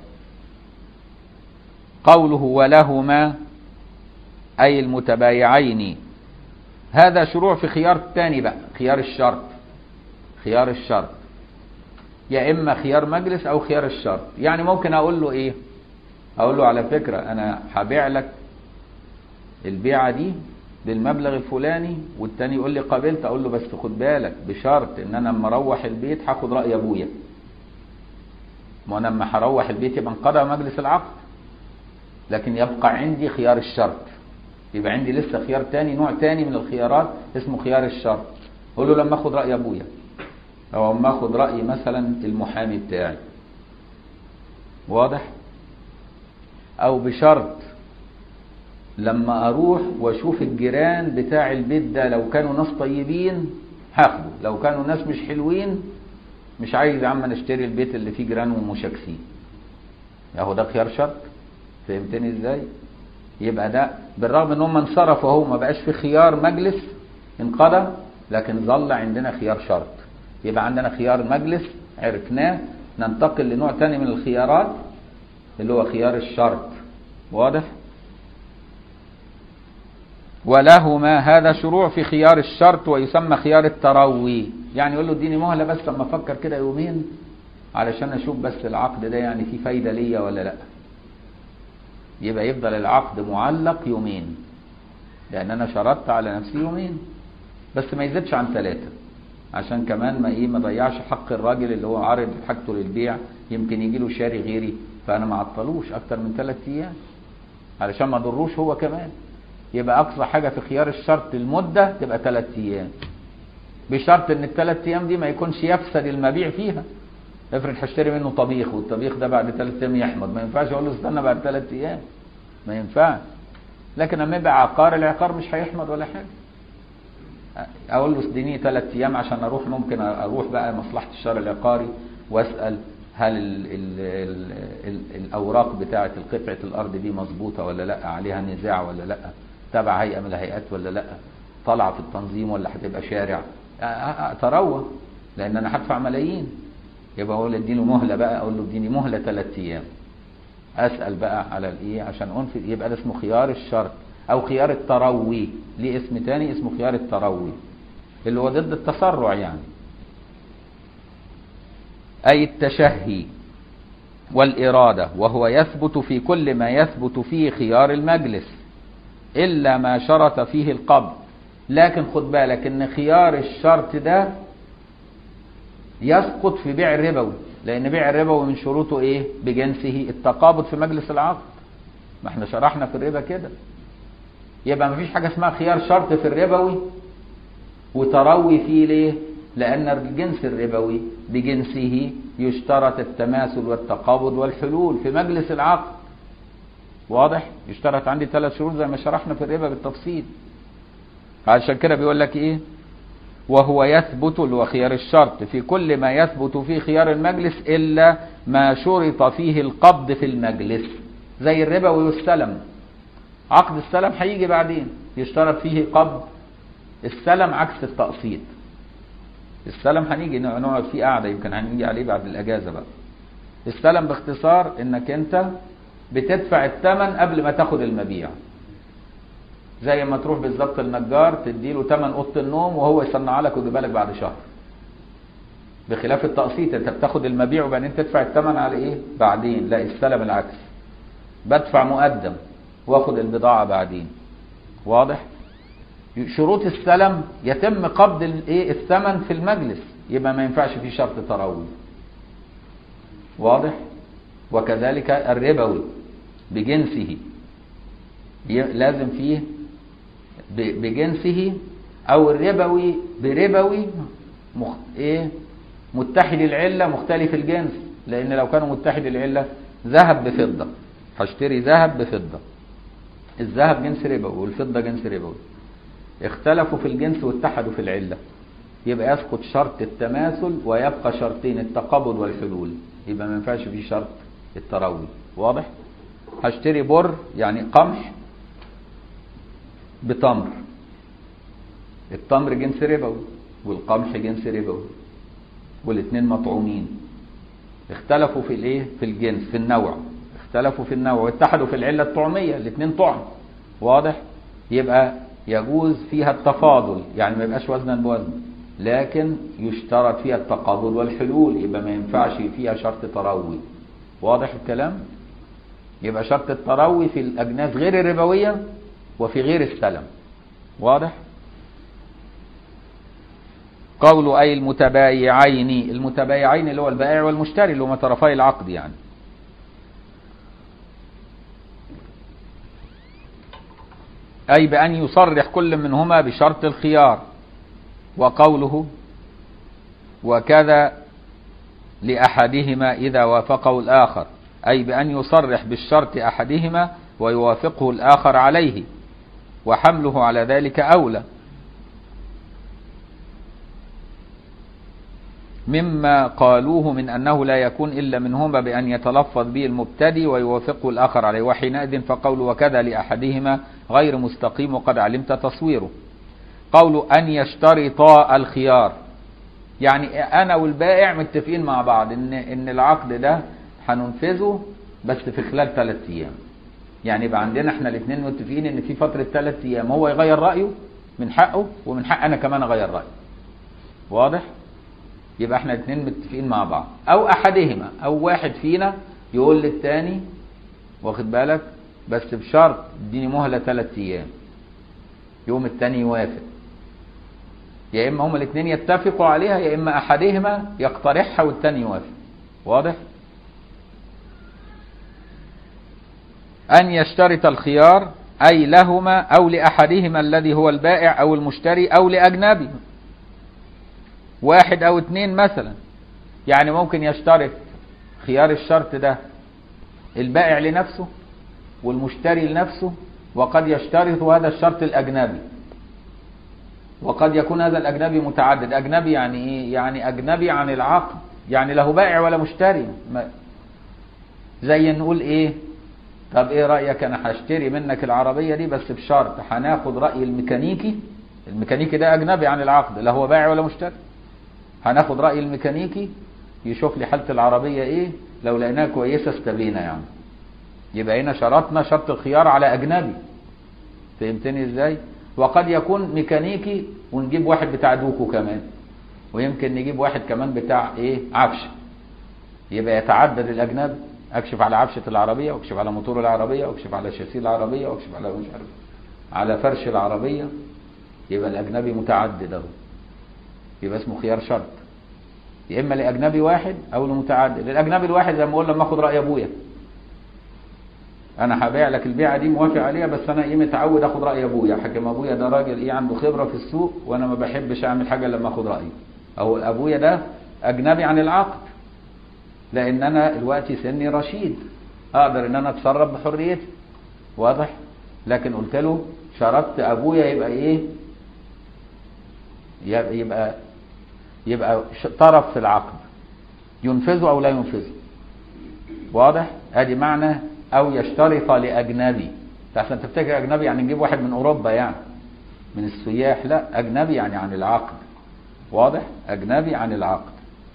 قوله ولهما أي المتبايعين هذا شروع في خيار الثاني بقى خيار الشرط خيار الشرط يا إما خيار مجلس أو خيار الشرط يعني ممكن أقول له إيه أقول له على فكرة أنا هبيع لك البيعة دي بالمبلغ الفلاني والتاني يقول لي قابلت اقول له بس خد بالك بشرط ان انا لما اروح البيت هاخد راي ابويا ما انا لما هروح البيت يبقى انقضى مجلس العقد لكن يبقى عندي خيار الشرط يبقى عندي لسه خيار تاني نوع تاني من الخيارات اسمه خيار الشرط اقول له لما اخد راي ابويا او لما اخد راي مثلا المحامي بتاعي واضح او بشرط لما اروح واشوف الجيران بتاع البيت ده لو كانوا ناس طيبين هاخده لو كانوا ناس مش حلوين مش عايز يا عم نشتري البيت اللي فيه جيران ومشاكسين اهو ده خيار شرط فهمتني ازاي يبقى ده بالرغم ان هم انصرفوا اهو ما بقاش في خيار مجلس انقضى لكن ظل عندنا خيار شرط يبقى عندنا خيار مجلس عرفناه ننتقل لنوع تاني من الخيارات اللي هو خيار الشرط واضح ولهما هذا شروع في خيار الشرط ويسمى خيار التروي يعني يقول له اديني مهله بس اما افكر كده يومين علشان اشوف بس العقد ده يعني فيه فايده ليا ولا لا يبقى يفضل العقد معلق يومين لان انا شرطت على نفسي يومين بس ما يزيدش عن ثلاثه عشان كمان ما ايه ما ضيعش حق الراجل اللي هو عارض حاجته للبيع يمكن يجي له شاري غيري فانا ما عطلوش اكتر من ثلاث ايام علشان ما ضروش هو كمان يبقى اقصى حاجه في خيار الشرط المده تبقى ثلاث ايام بشرط ان الثلاث ايام دي ما يكونش يفسد المبيع فيها افرض هشتري منه طبيخ والطبيخ ده بعد ثلاث ايام يحمض ما ينفعش اقول له استنى بعد ثلاث ايام ما ينفعش لكن لما يبقى عقار العقار مش هيحمض ولا حاجه اقول له اديني ثلاث ايام عشان اروح ممكن اروح بقى مصلحه الشهر العقاري واسال هل ال ال ال ال الاوراق بتاعه قطعه الارض دي مظبوطه ولا لا عليها نزاع ولا لا تبع هيئه من الهيئات ولا لا طالعه في التنظيم ولا هتبقى شارع اتروى لان انا هدفع ملايين يبقى اقول اديله مهله بقى اقول له اديني مهله ثلاث ايام اسال بقى على الايه عشان انفذ يبقى ده اسمه خيار الشرط او خيار التروي ليه اسم تاني اسمه خيار التروي اللي هو ضد التسرع يعني اي التشهي والاراده وهو يثبت في كل ما يثبت فيه خيار المجلس إلا ما شرط فيه القبض لكن خد بالك ان خيار الشرط ده يسقط في بيع الربوي لان بيع الربوي من شروطه ايه بجنسه التقابض في مجلس العقد ما احنا شرحنا في الربا كده يبقى ما فيش حاجة اسمها خيار شرط في الربوي وتروي فيه ليه لان الجنس الربوي بجنسه يشترط التماثل والتقابض والحلول في مجلس العقد واضح يشترط عندي ثلاث شروط زي ما شرحنا في الربا بالتفصيل عشان كده بيقول لك ايه وهو يثبت اللي هو خيار الشرط في كل ما يثبت فيه خيار المجلس الا ما شرط فيه القبض في المجلس زي الربا والسلم عقد السلم هيجي بعدين يشترط فيه قبض السلم عكس التقسيط السلم هنيجي نقعد فيه قاعده يمكن هنيجي عليه بعد الاجازه بقى السلم باختصار انك انت بتدفع الثمن قبل ما تاخد المبيع زي ما تروح بالظبط النجار تديله ثمن اوضه النوم وهو يصنعها لك ويجيبها لك بعد شهر بخلاف التقسيط انت بتاخد المبيع وبعدين تدفع الثمن على ايه بعدين لا السلم العكس بدفع مقدم واخد البضاعه بعدين واضح شروط السلم يتم قبض الايه الثمن في المجلس يبقى ما ينفعش فيه شرط تروي واضح وكذلك الربوي بجنسه لازم فيه بجنسه او الربوي بربوي مخ... ايه متحد العله مختلف الجنس لان لو كانوا متحد العله ذهب بفضه هشتري ذهب بفضه الذهب جنس ربوي والفضه جنس ربوي اختلفوا في الجنس واتحدوا في العله يبقى يسقط شرط التماثل ويبقى شرطين التقابض والحلول يبقى ما ينفعش فيه شرط التروي واضح هشتري بر يعني قمح بتمر التمر جنس ربوي والقمح جنس ربوي والاثنين مطعومين اختلفوا في الايه في الجنس في النوع اختلفوا في النوع واتحدوا في العله الطعميه الاثنين طعم واضح يبقى يجوز فيها التفاضل يعني ما يبقاش وزنا بوزن لكن يشترط فيها التقابل والحلول يبقى ما ينفعش فيها شرط تروي واضح الكلام يبقى شرط التروي في الاجناس غير الربويه وفي غير السلم واضح قول أي المتبايعين المتبايعين اللي هو البائع والمشتري اللي هما طرفي العقد يعني أي بأن يصرح كل منهما بشرط الخيار وقوله وكذا لأحدهما إذا وافقه الآخر أي بأن يصرح بالشرط أحدهما ويوافقه الآخر عليه وحمله على ذلك أولى مما قالوه من أنه لا يكون إلا منهما بأن يتلفظ به المبتدي ويوافقه الآخر عليه وحينئذ فقول وكذا لأحدهما غير مستقيم وقد علمت تصويره قول أن يشترطا الخيار يعني أنا والبائع متفقين مع بعض إن إن العقد ده هننفذه بس في خلال ثلاث أيام يعني يبقى عندنا احنا الاثنين متفقين ان في فتره ثلاث ايام هو يغير رايه من حقه ومن حق انا كمان اغير رايي واضح يبقى احنا الاثنين متفقين مع بعض او احدهما او واحد فينا يقول للتاني واخد بالك بس بشرط اديني مهله ثلاث ايام يوم التاني يوافق يا اما هما الاثنين يتفقوا عليها يا اما احدهما يقترحها والتاني يوافق واضح أن يشترط الخيار أي لهما أو لأحدهما الذي هو البائع أو المشتري أو لأجنبي واحد أو اثنين مثلا يعني ممكن يشترط خيار الشرط ده البائع لنفسه والمشتري لنفسه وقد يشترط هذا الشرط الأجنبي وقد يكون هذا الأجنبي متعدد أجنبي يعني إيه؟ يعني أجنبي عن العقد يعني له بائع ولا مشتري زي نقول إيه طب ايه رأيك انا هشتري منك العربية دي بس بشرط هناخد رأي الميكانيكي الميكانيكي ده اجنبي عن العقد لا هو بائع ولا مشتري هناخد رأي الميكانيكي يشوف لي حالة العربية ايه لو لقيناها كويسة استبينا يعني يبقى هنا شرطنا شرط الخيار على اجنبي فهمتني ازاي وقد يكون ميكانيكي ونجيب واحد بتاع دوكو كمان ويمكن نجيب واحد كمان بتاع ايه عفش يبقى يتعدد الاجنبي اكشف على عفشه العربيه واكشف على موتور العربيه واكشف على شاسيه العربيه واكشف على مش عارف على فرش العربيه يبقى الاجنبي متعدد اهو يبقى اسمه خيار شرط يا اما لاجنبي واحد او لمتعدد الاجنبي الواحد زي ما اقول لما اخد راي ابويا انا هبيع لك البيعه دي موافق عليها بس انا ايه متعود اخد راي ابويا حكم ابويا ده راجل ايه عنده خبره في السوق وانا ما بحبش اعمل حاجه لما اخد رايه او ابويا ده اجنبي عن العقد لان انا دلوقتي سني رشيد اقدر ان انا اتصرف بحريتي واضح لكن قلت له شرطت ابويا يبقى ايه يبقى يبقى, يبقى ش- طرف في العقد ينفذه او لا ينفذه واضح ادي معنى او يشترط لاجنبي عشان تفتكر اجنبي يعني نجيب واحد من اوروبا يعني من السياح لا اجنبي يعني عن العقد واضح اجنبي عن العقد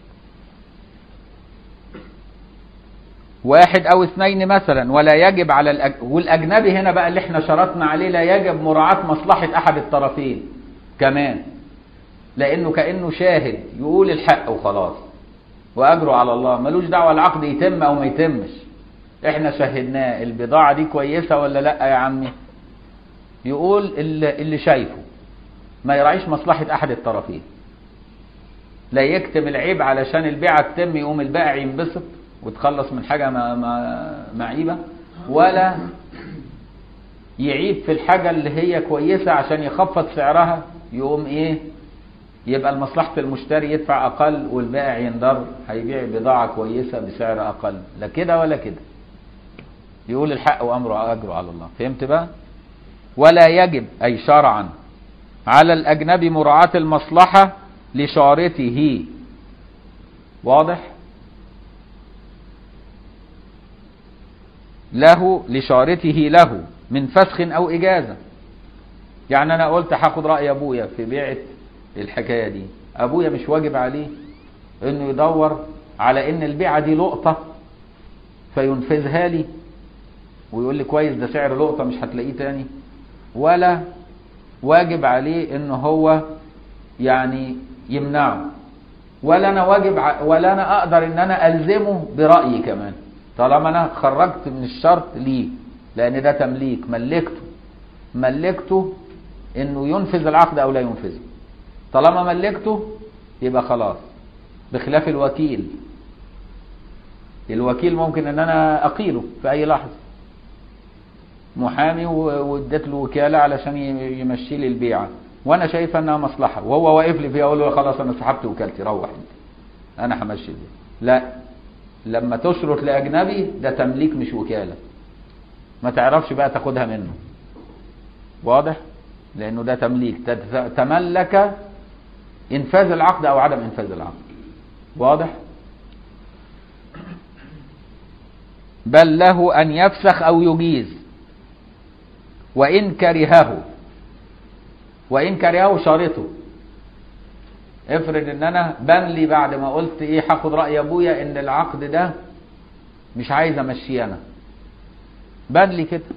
واحد او اثنين مثلا ولا يجب على الأج... والاجنبي هنا بقى اللي احنا شرطنا عليه لا يجب مراعاة مصلحة احد الطرفين كمان لانه كانه شاهد يقول الحق وخلاص واجره على الله ملوش دعوه العقد يتم او ما يتمش احنا شاهدناه البضاعه دي كويسه ولا لا يا عمي يقول اللي, اللي شايفه ما يراعيش مصلحه احد الطرفين لا يكتم العيب علشان البيعه تتم يقوم البائع ينبسط وتخلص من حاجه ما ما معيبه ولا يعيب في الحاجه اللي هي كويسه عشان يخفض سعرها يقوم ايه يبقى لمصلحة المشتري يدفع أقل والبائع ينضر هيبيع بضاعة كويسة بسعر أقل لا كده ولا كده يقول الحق وأمره أجره على الله فهمت بقى ولا يجب أي شرعا على الأجنبي مراعاة المصلحة لشارته واضح له لشارته له من فسخ أو إجازة يعني أنا قلت هاخد رأي أبويا في بيعة الحكايه دي ابويا مش واجب عليه انه يدور على ان البيعه دي لقطه فينفذها لي ويقول لي كويس ده سعر لقطه مش هتلاقيه تاني ولا واجب عليه ان هو يعني يمنعه ولا انا واجب ع... ولا انا اقدر ان انا الزمه برايي كمان طالما انا خرجت من الشرط ليه لان ده تمليك ملكته ملكته انه ينفذ العقد او لا ينفذه طالما ملكته يبقى خلاص بخلاف الوكيل الوكيل ممكن ان انا اقيله في اي لحظه محامي واديت له وكاله علشان يمشي لي البيعه وانا شايف انها مصلحه وهو واقف لي فيها اقول له خلاص انا سحبت وكالتي روح انت انا همشي البيعه لا لما تشرط لاجنبي ده تمليك مش وكاله ما تعرفش بقى تاخدها منه واضح لانه ده تمليك تملك انفاذ العقد او عدم انفاذ العقد واضح بل له ان يفسخ او يجيز وان كرهه وان كرهه شارطه افرض ان انا بان لي بعد ما قلت ايه هاخد راي ابويا ان العقد ده مش عايز امشيه انا بان لي كده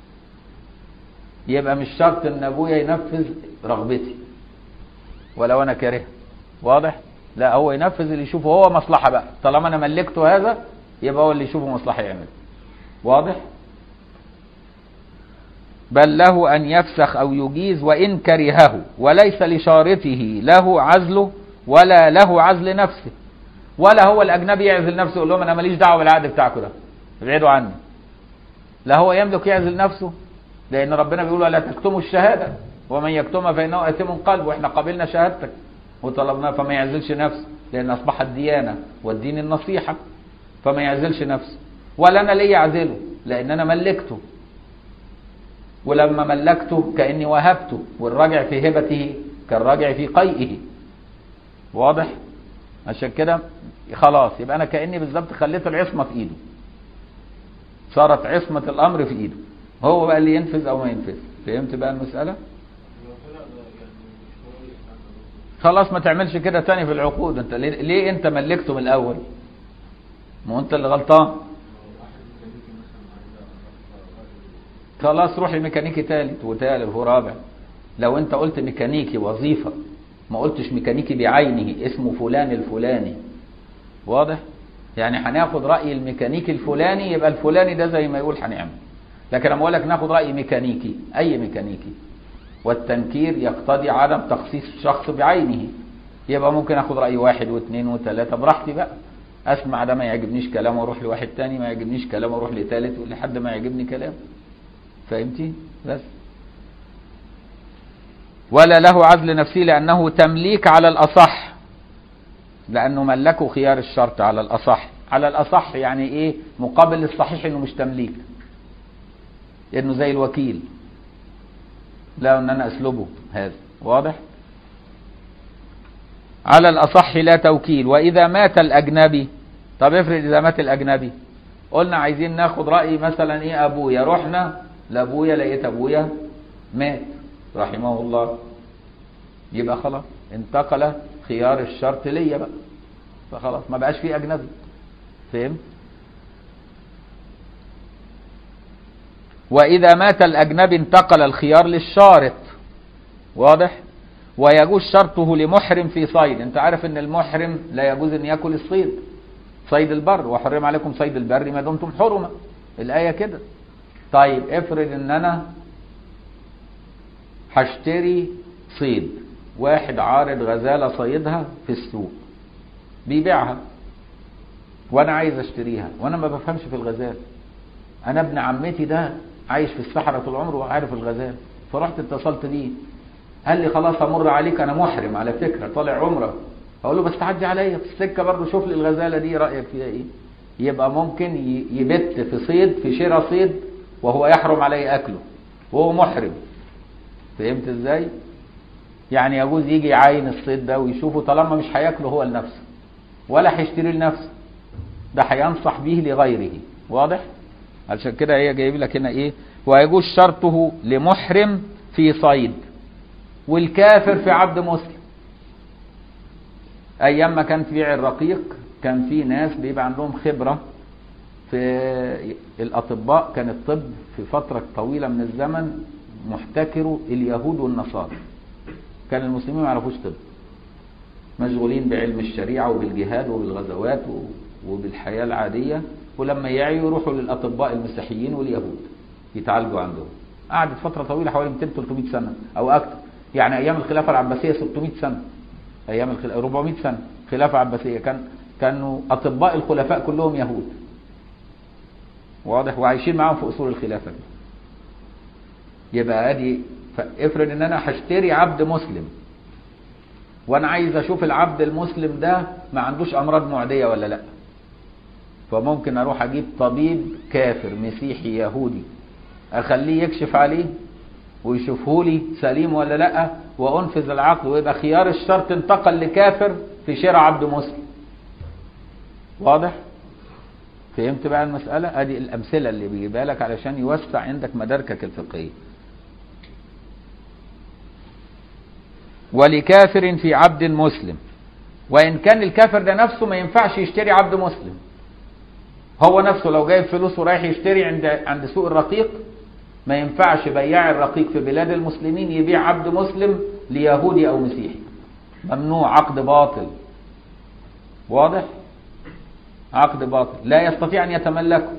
يبقى مش شرط ان ابويا ينفذ رغبتي ولو انا كاره واضح لا هو ينفذ اللي يشوفه هو مصلحه بقى طالما انا ملكته هذا يبقى هو اللي يشوفه مصلحه يعمل واضح بل له ان يفسخ او يجيز وان كرهه وليس لشارطه له عزله ولا له عزل نفسه ولا هو الاجنبي يعزل نفسه يقول لهم انا ماليش دعوه بالعقد بتاعكم ده ابعدوا عني لا هو يملك يعزل نفسه لان ربنا بيقول ولا تكتموا الشهاده ومن يكتمها فانه اثم قلب واحنا قبلنا شهادتك وطلبناها فما يعزلش نفسه لان اصبحت ديانه والدين النصيحه فما يعزلش نفسه ولا انا ليا اعزله لان انا ملكته ولما ملكته كاني وهبته والراجع في هبته كالراجع في قيئه واضح عشان كده خلاص يبقى انا كاني بالظبط خليت العصمه في ايده صارت عصمه الامر في ايده هو بقى اللي ينفذ او ما ينفذ فهمت بقى المساله خلاص ما تعملش كده تاني في العقود انت ليه, ليه انت ملكته من الاول ما انت اللي غلطان خلاص روح لميكانيكي ثالث وثالث ورابع لو انت قلت ميكانيكي وظيفة ما قلتش ميكانيكي بعينه اسمه فلان الفلاني واضح يعني هناخد رأي الميكانيكي الفلاني يبقى الفلاني ده زي ما يقول هنعمل لكن لما اقول لك ناخد رأي ميكانيكي اي ميكانيكي والتنكير يقتضي عدم تخصيص شخص بعينه يبقى ممكن اخد رأي واحد واثنين وثلاثة براحتي بقى اسمع ده ما يعجبنيش كلامه واروح لواحد تاني ما يعجبنيش كلامه واروح لثالث لحد ما يعجبني كلامه فهمتي بس ولا له عزل نفسي لأنه تمليك على الأصح لأنه ملكه خيار الشرط على الأصح على الأصح يعني إيه مقابل الصحيح إنه مش تمليك انه زي الوكيل لا ان انا اسلبه هذا واضح على الاصح لا توكيل واذا مات الاجنبي طب افرض اذا مات الاجنبي قلنا عايزين ناخد راي مثلا ايه ابويا رحنا لابويا لقيت ابويا مات رحمه الله يبقى خلاص انتقل خيار الشرط ليا بقى فخلاص ما بقاش فيه اجنبي فهمت واذا مات الاجنبي انتقل الخيار للشارط واضح ويجوز شرطه لمحرم في صيد انت عارف ان المحرم لا يجوز ان ياكل الصيد صيد البر وحرم عليكم صيد البر ما دمتم حرما الايه كده طيب افرض ان انا هشتري صيد واحد عارض غزاله صيدها في السوق بيبيعها وانا عايز اشتريها وانا ما بفهمش في الغزال انا ابن عمتي ده عايش في الصحراء طول عمره وعارف الغزال فرحت اتصلت بيه قال لي خلاص همر عليك انا محرم على فكره طالع عمره اقول له بس تعدي عليا في السكه برضه شوف لي الغزاله دي رايك فيها ايه يبقى ممكن ي- يبت في صيد في شراء صيد وهو يحرم عليه اكله وهو محرم فهمت ازاي يعني يجوز يجي يعاين الصيد ده ويشوفه طالما مش هياكله هو لنفسه ولا هيشتريه لنفسه ده هينصح به لغيره واضح عشان كده هي جايب لك هنا ايه ويجوز شرطه لمحرم في صيد والكافر في عبد مسلم ايام ما كان بيع الرقيق كان في ناس بيبقى عندهم خبره في الاطباء كان الطب في فتره طويله من الزمن محتكره اليهود والنصارى كان المسلمين ما يعرفوش طب مشغولين بعلم الشريعه وبالجهاد وبالغزوات و- وبالحياه العاديه ولما يعيوا يروحوا للاطباء المسيحيين واليهود يتعالجوا عندهم قعدت فتره طويله حوالي 200 300 سنه او اكثر يعني ايام الخلافه العباسيه 600 سنه ايام الخل... 400 سنه خلافه عباسيه كان كانوا اطباء الخلفاء كلهم يهود واضح وعايشين معاهم في اصول الخلافه دي يبقى ادي افرض ان انا هشتري عبد مسلم وانا عايز اشوف العبد المسلم ده ما عندوش امراض معديه ولا لا فممكن اروح اجيب طبيب كافر مسيحي يهودي اخليه يكشف عليه ويشوفه لي سليم ولا لا وانفذ العقد ويبقى خيار الشرط انتقل لكافر في شراء عبد مسلم واضح فهمت بقى المسألة ادي الامثلة اللي بيجيبها لك علشان يوسع عندك مداركك الفقهية ولكافر في عبد مسلم وان كان الكافر ده نفسه ما ينفعش يشتري عبد مسلم هو نفسه لو جايب فلوس ورايح يشتري عند عند سوق الرقيق ما ينفعش بياع الرقيق في بلاد المسلمين يبيع عبد مسلم ليهودي او مسيحي ممنوع عقد باطل واضح عقد باطل لا يستطيع ان يتملكه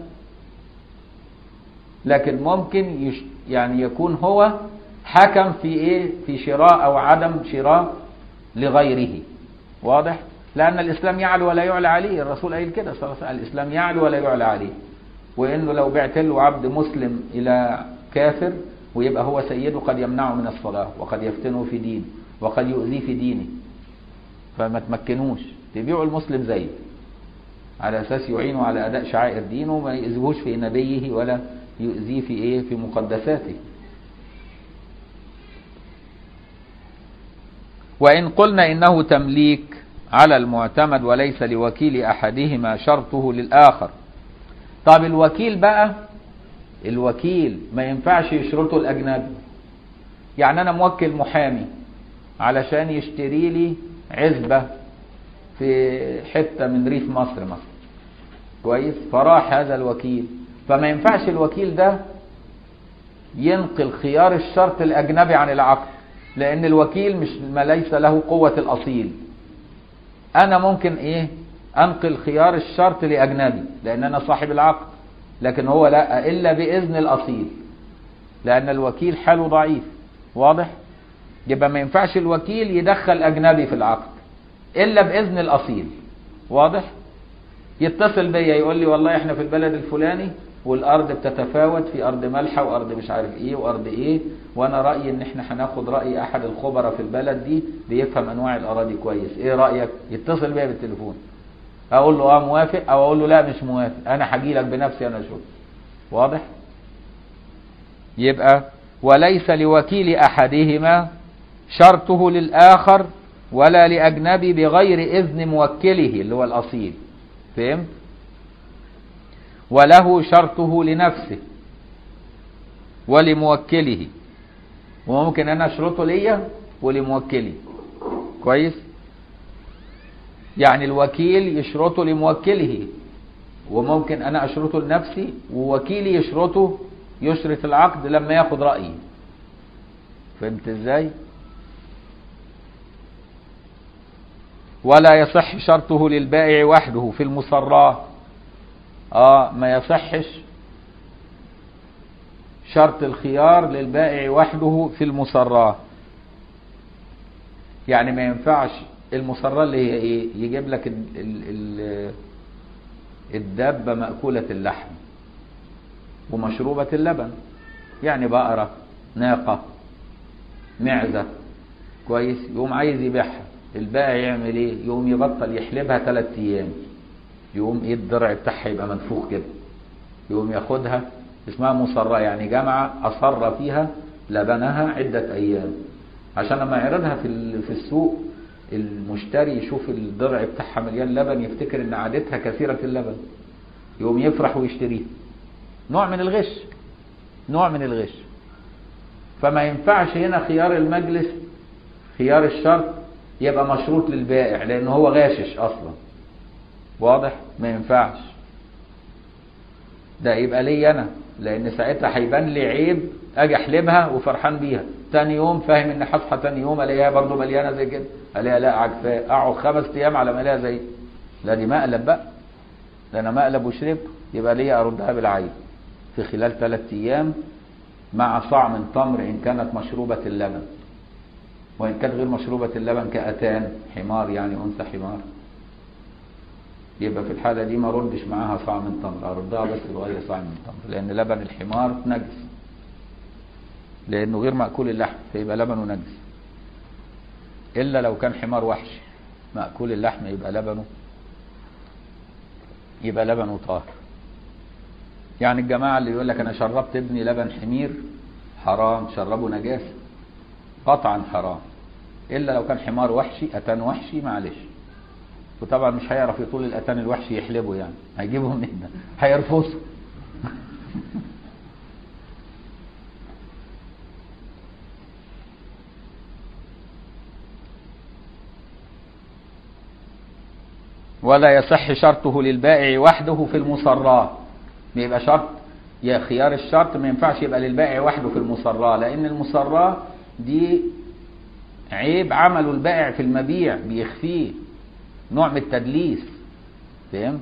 لكن ممكن يش يعني يكون هو حكم في ايه في شراء او عدم شراء لغيره واضح لان الاسلام يعلو ولا يعلى عليه الرسول قايل كده صلى الله عليه وسلم الاسلام يعلو ولا يعلى عليه وانه لو بعت له عبد مسلم الى كافر ويبقى هو سيده قد يمنعه من الصلاه وقد يفتنه في دينه وقد يؤذيه في دينه فما تمكنوش تبيعوا المسلم زيه على اساس يعينه على اداء شعائر دينه وما يؤذيهوش في نبيه ولا يؤذيه في ايه في مقدساته وان قلنا انه تمليك على المعتمد وليس لوكيل احدهما شرطه للاخر طب الوكيل بقى الوكيل ما ينفعش يشرطه الاجنبي يعني انا موكل محامي علشان يشتري لي عزبه في حته من ريف مصر مثلا كويس فراح هذا الوكيل فما ينفعش الوكيل ده ينقل خيار الشرط الاجنبي عن العقد لان الوكيل مش ما ليس له قوه الاصيل انا ممكن ايه انقل خيار الشرط لاجنبي لان انا صاحب العقد لكن هو لا الا باذن الاصيل لان الوكيل حاله ضعيف واضح يبقى ما ينفعش الوكيل يدخل اجنبي في العقد الا باذن الاصيل واضح يتصل بيا يقول لي والله احنا في البلد الفلاني والارض بتتفاوت في ارض ملحه وارض مش عارف ايه وارض ايه وانا رايي ان احنا هناخد راي احد الخبراء في البلد دي بيفهم انواع الاراضي كويس ايه رايك يتصل بيا بالتليفون اقول له اه موافق او اقول له لا مش موافق انا هاجي لك بنفسي انا اشوف واضح يبقى وليس لوكيل أحدهما شرطه للآخر ولا لأجنبي بغير إذن موكله اللي هو الأصيل فهمت وله شرطه لنفسه ولموكله وممكن أنا أشرطه ليا ولموكلي كويس يعني الوكيل يشرطه لموكله وممكن أنا أشرطه لنفسي ووكيلي يشرطه يشرط العقد لما ياخد رأيي فهمت ازاي ولا يصح شرطه للبائع وحده في المصراه اه ما يصحش شرط الخيار للبائع وحده في المصراه يعني ما ينفعش المصراه اللي هي ايه يجيب لك ال ال ال الدابه ماكوله اللحم ومشروبه اللبن يعني بقره ناقه معزه كويس يقوم عايز يبيعها البائع يعمل ايه يقوم يبطل يحلبها ثلاث ايام يقوم ايه الضرع بتاعها يبقى منفوخ كده يقوم ياخدها اسمها مصرة يعني جمع أصر فيها لبنها عدة أيام عشان لما يعرضها في في السوق المشتري يشوف الضرع بتاعها مليان لبن يفتكر ان عادتها كثيرة اللبن يقوم يفرح ويشتريها نوع من الغش نوع من الغش فما ينفعش هنا خيار المجلس خيار الشرط يبقى مشروط للبائع لان هو غاشش اصلا واضح ما ينفعش ده يبقى لي انا لان ساعتها هيبان لي عيب اجي احلبها وفرحان بيها تاني يوم فاهم ان هصحى تاني يوم الاقيها برضه مليانه زي كده الاقيها لا عجفاء اقعد خمس ايام على ما الاقيها زي لا دي مقلب بقى ده انا مقلب وشربت يبقى ليا اردها بالعيب في خلال ثلاث ايام مع صاع من تمر ان كانت مشروبه اللبن وان كانت غير مشروبه اللبن كاتان حمار يعني انثى حمار يبقى في الحالة دي ما ردش معاها صاع من تمر أردها بس بغير صاع من تمر لأن لبن الحمار نجس لأنه غير مأكول اللحم فيبقى لبنه نجس إلا لو كان حمار وحشي مأكول اللحم يبقى لبنه يبقى لبنه طاهر يعني الجماعة اللي يقول لك أنا شربت ابني لبن حمير حرام شربه نجاسة قطعا حرام إلا لو كان حمار وحشي أتان وحشي معلش وطبعا مش هيعرف يطول الاتان الوحشي يحلبه يعني هيجيبه منين ده هيرفصه ولا يصح شرطه للبائع وحده في المصراه بيبقى شرط يا خيار الشرط ما ينفعش يبقى للبائع وحده في المصراه لان المصراه دي عيب عمله البائع في المبيع بيخفيه نوع من التدليس فهم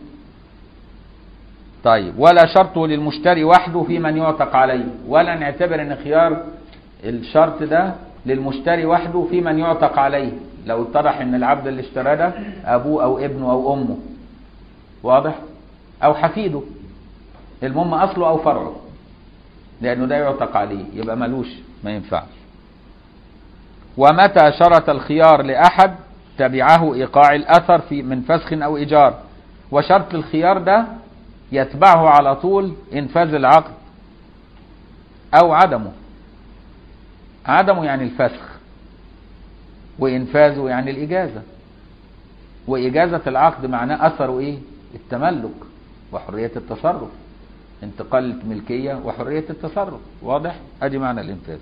طيب ولا شرطه للمشتري وحده في من يعتق عليه ولا نعتبر ان خيار الشرط ده للمشتري وحده في من يعتق عليه لو اتضح ان العبد اللي اشترى ده ابوه او ابنه او امه واضح او حفيده المهم اصله او فرعه لانه ده يعتق عليه يبقى ملوش ما ينفعش ومتى شرط الخيار لاحد تبعه ايقاع الاثر في من فسخ او ايجار وشرط الخيار ده يتبعه على طول انفاذ العقد او عدمه عدمه يعني الفسخ وانفاذه يعني الاجازه واجازه العقد معناه اثره ايه التملك وحريه التصرف انتقال الملكيه وحريه التصرف واضح ادي معنى الانفاذ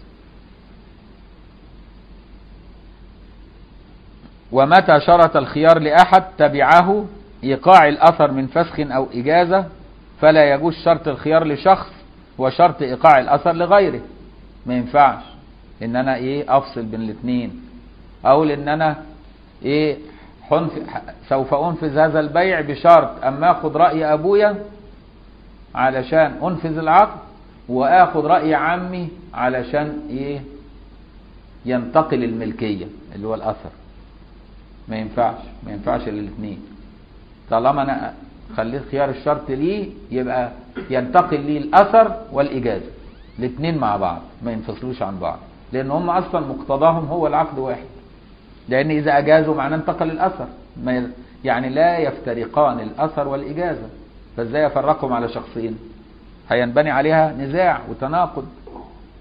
ومتى شرط الخيار لأحد تبعه إيقاع الأثر من فسخ أو إجازة فلا يجوز شرط الخيار لشخص وشرط إيقاع الأثر لغيره ما ينفعش إن أنا إيه أفصل بين الاثنين أو إن أنا إيه حنف سوف أنفذ هذا البيع بشرط أما أخذ رأي أبويا علشان أنفذ العقد وآخذ رأي عمي علشان إيه ينتقل الملكية اللي هو الأثر ما ينفعش ما ينفعش للاثنين طالما انا خليت خيار الشرط ليه يبقى ينتقل ليه الاثر والاجازه الاثنين مع بعض ما ينفصلوش عن بعض لان هم اصلا مقتضاهم هو العقد واحد لان اذا اجازوا معناه انتقل الاثر ما يعني لا يفترقان الاثر والاجازه فازاي افرقهم على شخصين هينبني عليها نزاع وتناقض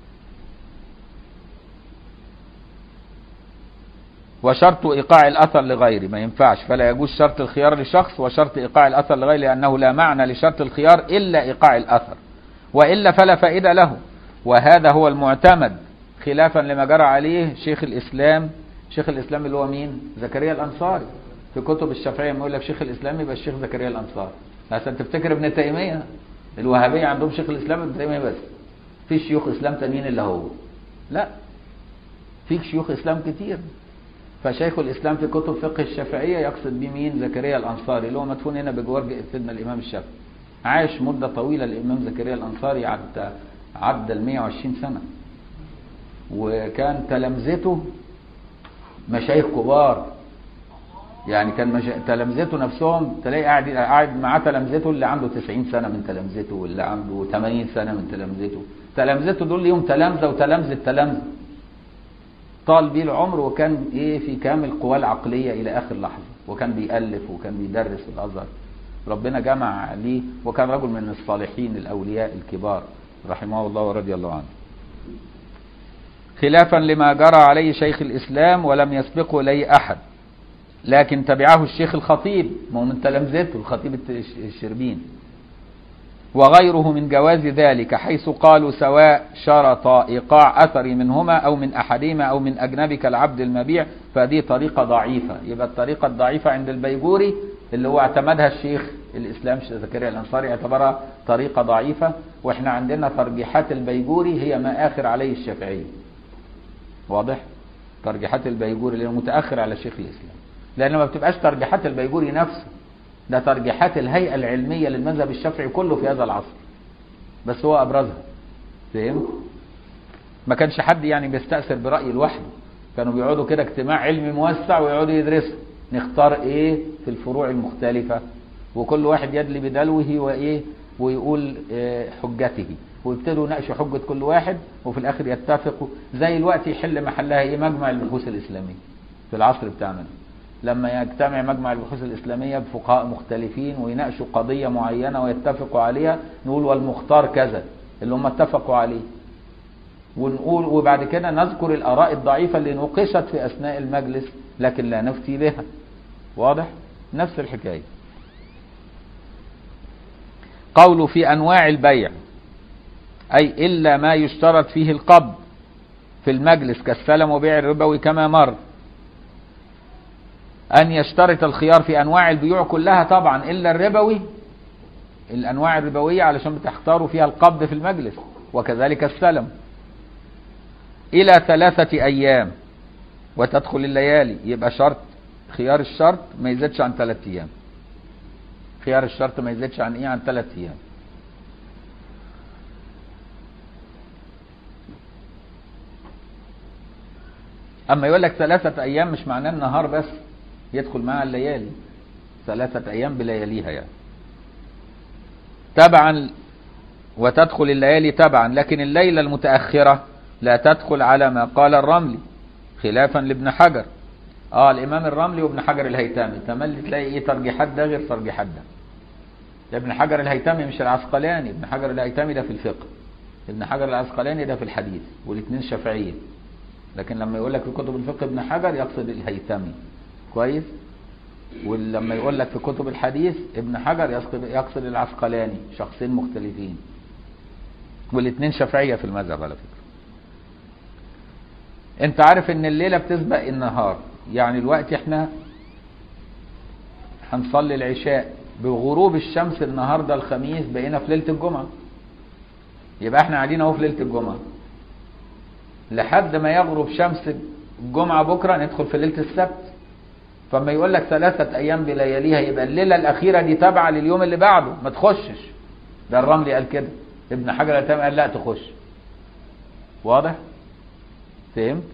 وشرط إيقاع الأثر لغيره ما ينفعش فلا يجوز شرط الخيار لشخص وشرط إيقاع الأثر لغيره لأنه لا معنى لشرط الخيار إلا إيقاع الأثر وإلا فلا فائدة له وهذا هو المعتمد خلافا لما جرى عليه شيخ الإسلام شيخ الإسلام اللي هو مين زكريا الأنصاري في كتب الشافعية لما يقول لك شيخ الإسلام يبقى الشيخ زكريا الأنصاري عشان تفتكر ابن تيمية الوهابية عندهم شيخ الإسلام ابن تيمية بس في شيوخ إسلام تانيين اللي هو لا في شيوخ إسلام كتير فشيخ الإسلام في كتب فقه الشافعية يقصد بمين زكريا الأنصاري اللي هو مدفون هنا بجوار سيدنا الإمام الشافعي عاش مدة طويلة الإمام زكريا الأنصاري عدى عدى ال 120 سنة وكان تلامذته مشايخ كبار يعني كان مش... تلامذته نفسهم تلاقي قاعد قاعد معاه تلامذته اللي عنده 90 سنه من تلامذته واللي عنده 80 سنه من تلامذته تلامذته دول ليهم تلامذه وتلامذه تلامذه طال بيه العمر وكان ايه في كامل قواه العقليه الى اخر لحظه وكان بيالف وكان بيدرس في الازهر ربنا جمع ليه وكان رجل من الصالحين الاولياء الكبار رحمه الله ورضي الله عنه خلافا لما جرى عليه شيخ الاسلام ولم يسبقه اليه احد لكن تبعه الشيخ الخطيب ما هو من تلامذته الخطيب الشربين وغيره من جواز ذلك حيث قالوا سواء شرط إيقاع أثر منهما أو من أحدهما أو من أجنبي كالعبد المبيع فدي طريقة ضعيفة يبقى الطريقة الضعيفة عند البيجوري اللي هو اعتمدها الشيخ الإسلام زكريا الأنصاري اعتبرها طريقة ضعيفة وإحنا عندنا ترجيحات البيجوري هي ما آخر عليه الشافعي واضح؟ ترجيحات البيجوري اللي هو متأخر على شيخ الإسلام لأن ما بتبقاش ترجيحات البيجوري نفسه ده ترجيحات الهيئة العلمية للمذهب الشافعي كله في هذا العصر بس هو أبرزها فهمت؟ ما كانش حد يعني بيستأثر برأي لوحده كانوا بيقعدوا كده اجتماع علمي موسع ويقعدوا يدرسوا نختار ايه في الفروع المختلفة وكل واحد يدلي بدلوه وايه ويقول إيه حجته ويبتدوا يناقشوا حجة كل واحد وفي الآخر يتفقوا زي الوقت يحل محلها ايه مجمع البحوث الإسلامية في العصر بتاعنا لما يجتمع مجمع البحوث الإسلامية بفقهاء مختلفين ويناقشوا قضية معينة ويتفقوا عليها نقول والمختار كذا اللي هم اتفقوا عليه ونقول وبعد كده نذكر الآراء الضعيفة اللي نوقشت في أثناء المجلس لكن لا نفتي بها واضح؟ نفس الحكاية قول في أنواع البيع أي إلا ما يشترط فيه القبض في المجلس كالسلم وبيع الربوي كما مر أن يشترط الخيار في أنواع البيوع كلها طبعا إلا الربوي الأنواع الربوية علشان بتختاروا فيها القبض في المجلس وكذلك السلم إلى ثلاثة أيام وتدخل الليالي يبقى شرط خيار الشرط ما يزيدش عن ثلاثة أيام خيار الشرط ما يزيدش عن إيه عن ثلاثة أيام أما يقول لك ثلاثة أيام مش معناه النهار بس يدخل معها الليالي ثلاثة أيام بلياليها يعني تبعا وتدخل الليالي تبعا لكن الليلة المتأخرة لا تدخل على ما قال الرملي خلافا لابن حجر اه الامام الرملي وابن حجر الهيتامي تملي تلاقي ايه ترجيحات ده غير ترجيحات ده ابن حجر الهيتامي مش العسقلاني ابن حجر الهيتامي ده في الفقه ابن حجر العسقلاني ده في الحديث والاثنين شافعيين لكن لما يقول لك في كتب الفقه ابن حجر يقصد الهيتامي كويس ولما يقول لك في كتب الحديث ابن حجر يقصد يقصد العسقلاني شخصين مختلفين والاثنين شافعيه في المذهب على فكره انت عارف ان الليله بتسبق النهار يعني الوقت احنا هنصلي العشاء بغروب الشمس النهارده الخميس بقينا في ليله الجمعه يبقى احنا قاعدين اهو في ليله الجمعه لحد ما يغرب شمس الجمعه بكره ندخل في ليله السبت فما يقول لك ثلاثة أيام بلياليها يبقى الليلة الأخيرة دي تابعة لليوم اللي بعده ما تخشش ده الرملي قال كده ابن حجر الهيثمي قال لا تخش واضح؟ فهمت؟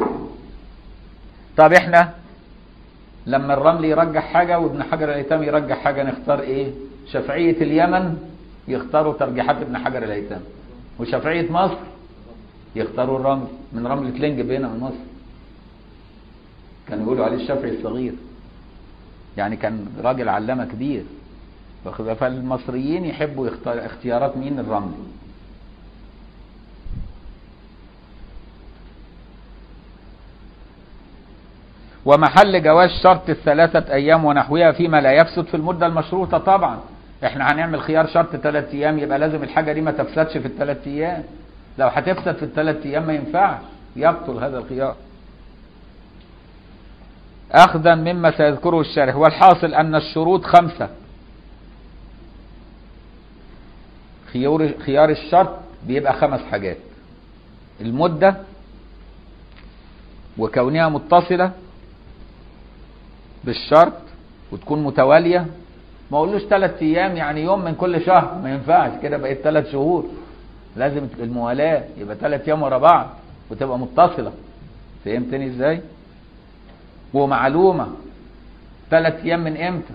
طب احنا لما الرملي يرجح حاجة وابن حجر الهيثمي يرجح حاجة نختار ايه؟ شافعية اليمن يختاروا ترجيحات ابن حجر الهيثمي وشافعية مصر يختاروا الرمل من رملة لنج هنا من مصر كانوا يقولوا عليه الشافعي الصغير يعني كان راجل علامة كبير فالمصريين يحبوا يختار اختيارات مين الرمل ومحل جواز شرط الثلاثة أيام ونحوها فيما لا يفسد في المدة المشروطة طبعا احنا هنعمل خيار شرط ثلاث أيام يبقى لازم الحاجة دي ما تفسدش في الثلاث أيام لو هتفسد في الثلاث أيام ما ينفعش يبطل هذا الخيار أخذا مما سيذكره الشارح والحاصل أن الشروط خمسة خيار خيار الشرط بيبقى خمس حاجات المدة وكونها متصلة بالشرط وتكون متوالية ما اقولوش ثلاث ايام يعني يوم من كل شهر ما ينفعش كده بقيت ثلاث شهور لازم الموالاة يبقى ثلاث ايام ورا بعض وتبقى متصلة فهمتني ازاي ومعلومة ثلاث ايام من امتى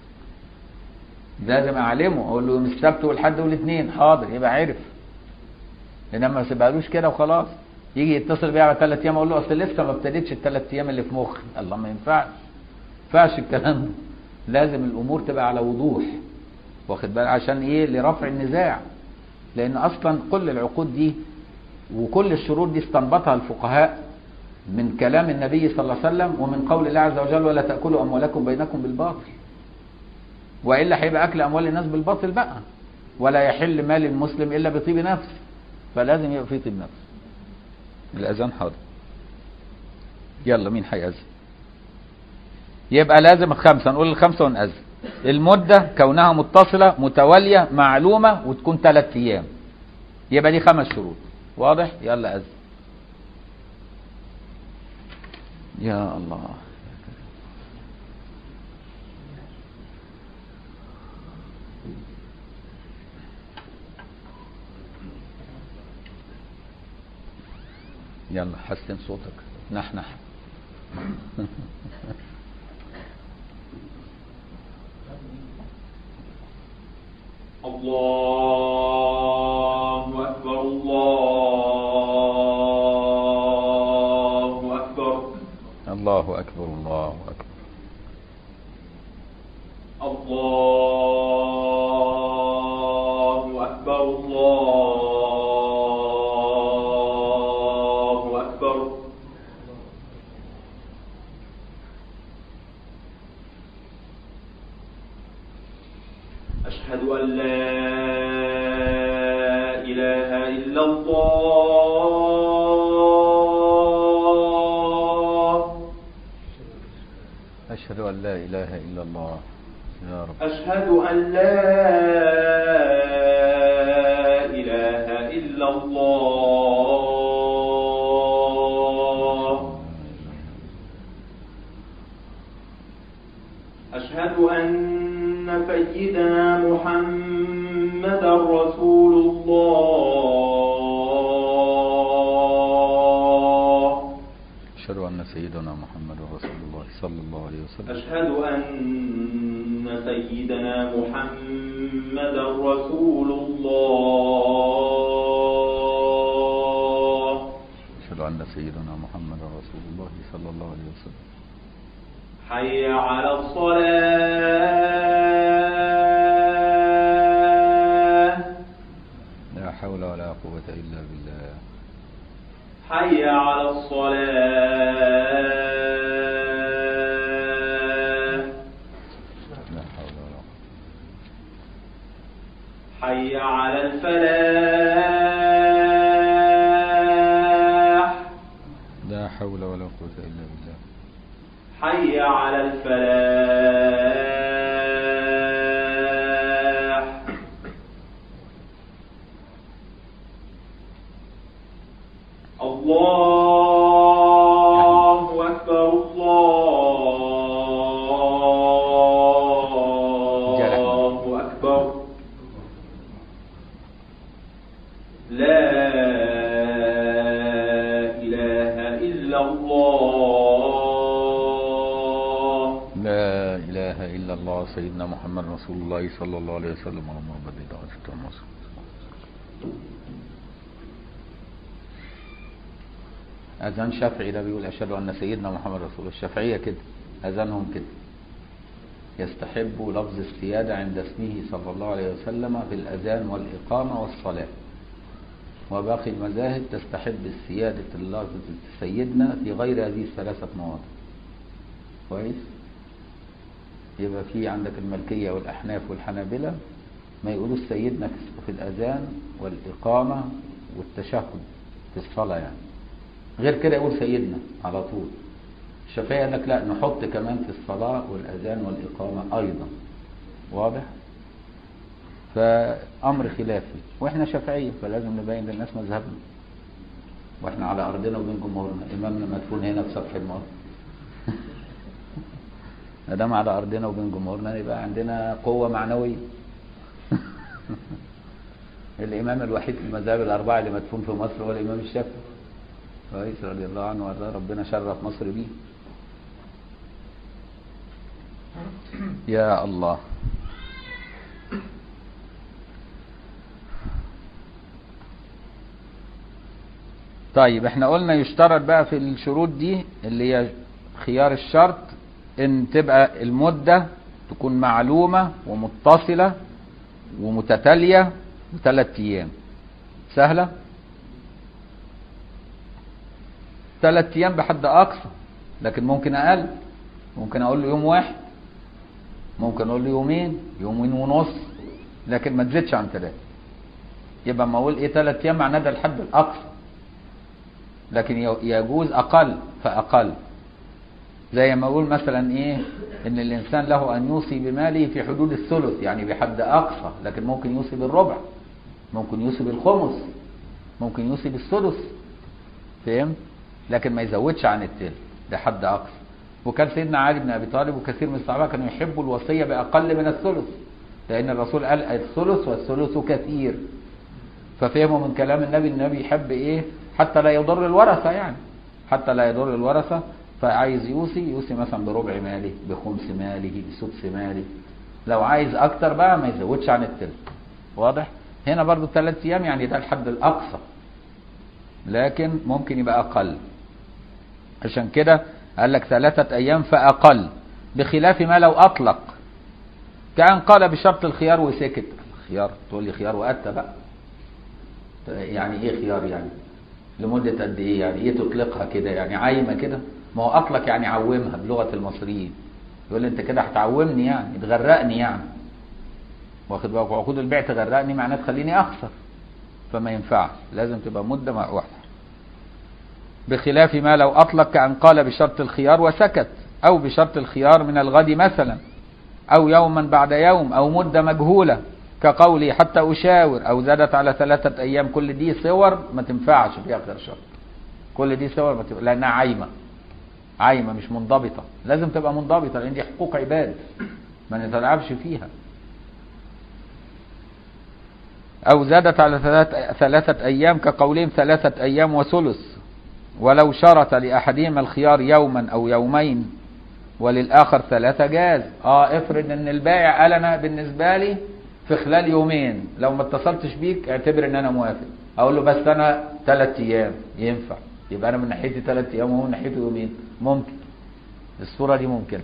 لازم اعلمه اقول له يوم السبت والحد والاثنين حاضر يبقى عرف انما ما سيبهالوش كده وخلاص يجي يتصل بيا على ثلاث ايام اقول له اصل لسه ما ابتديتش الثلاث ايام اللي في مخي الله ما ينفعش ما ينفعش الكلام ده لازم الامور تبقى على وضوح واخد بالك عشان ايه لرفع النزاع لان اصلا كل العقود دي وكل الشروط دي استنبطها الفقهاء من كلام النبي صلى الله عليه وسلم ومن قول الله عز وجل ولا تاكلوا اموالكم بينكم بالباطل والا هيبقى اكل اموال الناس بالباطل بقى ولا يحل مال المسلم الا بطيب نفس فلازم يبقى في طيب نفس الاذان حاضر يلا مين هيأذن يبقى لازم الخمسة نقول الخمسة ونأذن المدة كونها متصلة متوالية معلومة وتكون ثلاث أيام يبقى دي خمس شروط واضح يلا أذن يا الله يلا حسن صوتك نحنح الله أكبر الله أكبر الله أكبر الله أكبر الله أكبر الله أكبر أشهد أن لا إله إلا الله أشهد أن لا إله إلا الله يا رب أشهد أن لا إله إلا الله أشهد أن سيدنا محمد رسول الله أشهد أن سيدنا محمد رسول الله صلى الله عليه وسلم أشهد أن سيدنا محمد رسول الله أشهد أن سيدنا محمد رسول الله صلى الله عليه وسلم حي على الصلاة لا حول ولا قوة إلا بالله حي على الصلاة لا حول ولا قوة حي على الفلاح لا حول ولا قوة إلا بالله حي على الفلاح الله أكبر الله أكبر لا إله إلا الله لا إله إلا الله سيدنا محمد رسول الله صلى الله عليه وسلم اللهم رب الدعوة التامة أذان شافعي ده بيقول أشهد أن سيدنا محمد رسول الله الشافعية كده أذانهم كده يستحب لفظ السيادة عند اسمه صلى الله عليه وسلم في الأذان والإقامة والصلاة وباقي المذاهب تستحب السيادة اللفظ سيدنا في غير هذه الثلاثة مواضع كويس يبقى في عندك الملكية والأحناف والحنابلة ما يقولوش سيدنا في الأذان والإقامة والتشهد في الصلاة يعني غير كده يقول سيدنا على طول الشافعي قال لك لا نحط كمان في الصلاة والأذان والإقامة أيضا واضح فأمر خلافي وإحنا شافعية فلازم نبين للناس مذهبنا وإحنا على أرضنا وبين جمهورنا إمامنا مدفون هنا في سطح الماء ما دام على أرضنا وبين جمهورنا يبقى عندنا قوة معنوية الإمام الوحيد في المذاهب الأربعة اللي مدفون في مصر هو الإمام الشافعي كويس رضي الله عنه وارضاه ربنا شرف مصر بيه يا الله طيب احنا قلنا يشترط بقى في الشروط دي اللي هي خيار الشرط ان تبقى المدة تكون معلومة ومتصلة ومتتالية ثلاث ايام سهلة ثلاث ايام بحد اقصى لكن ممكن اقل ممكن اقول له يوم واحد ممكن اقول له يومين يومين ونص لكن ما تزيدش عن ثلاثة يبقى ما اقول ايه ثلاث ايام معناه ده الحد الاقصى لكن يجوز اقل فاقل زي ما اقول مثلا ايه ان الانسان له ان يوصي بماله في حدود الثلث يعني بحد اقصى لكن ممكن يوصي بالربع ممكن يوصي بالخمس ممكن يوصي بالسدس فهمت لكن ما يزودش عن التلت ده حد اقصى وكان سيدنا علي بن ابي طالب وكثير من الصحابه كانوا يحبوا الوصيه باقل من الثلث لان الرسول قال الثلث والثلث كثير ففهموا من كلام النبي النبي يحب ايه حتى لا يضر الورثه يعني حتى لا يضر الورثه فعايز يوصي يوصي مثلا بربع ماله بخمس ماله بسدس ماله لو عايز اكتر بقى ما يزودش عن التلت واضح هنا برضو ثلاث ايام يعني ده الحد الاقصى لكن ممكن يبقى اقل عشان كده قال لك ثلاثة ايام فاقل بخلاف ما لو اطلق كان قال بشرط الخيار وسكت خيار تقول لي خيار واتى بقى يعني ايه خيار يعني لمدة قد ايه يعني ايه تطلقها كده يعني عايمة كده ما هو اطلق يعني عومها بلغة المصريين يقول لي انت كده هتعومني يعني تغرقني يعني واخد بالك وعقود البيع تغرقني معناه تخليني اخسر فما ينفعش لازم تبقى مدة مع واحدة بخلاف ما لو اطلق كأن قال بشرط الخيار وسكت او بشرط الخيار من الغد مثلا او يوما بعد يوم او مدة مجهولة كقولي حتى اشاور او زادت على ثلاثة ايام كل دي صور ما تنفعش فيها غير شرط كل دي صور ما تنفعش لانها عايمة عايمة مش منضبطة لازم تبقى منضبطة لان دي حقوق عباد ما نتلعبش فيها أو زادت على ثلاثة, ثلاثة أيام كقولهم ثلاثة أيام وثلث ولو شرط لأحدهما الخيار يوما أو يومين وللآخر ثلاثة جاز اه افرض ان البائع قال انا بالنسبة لي في خلال يومين لو ما اتصلتش بيك اعتبر ان انا موافق اقول له بس انا ثلاث ايام ينفع يبقى انا من ناحيتي ثلاث ايام وهو من ناحيته يومين ممكن الصورة دي ممكن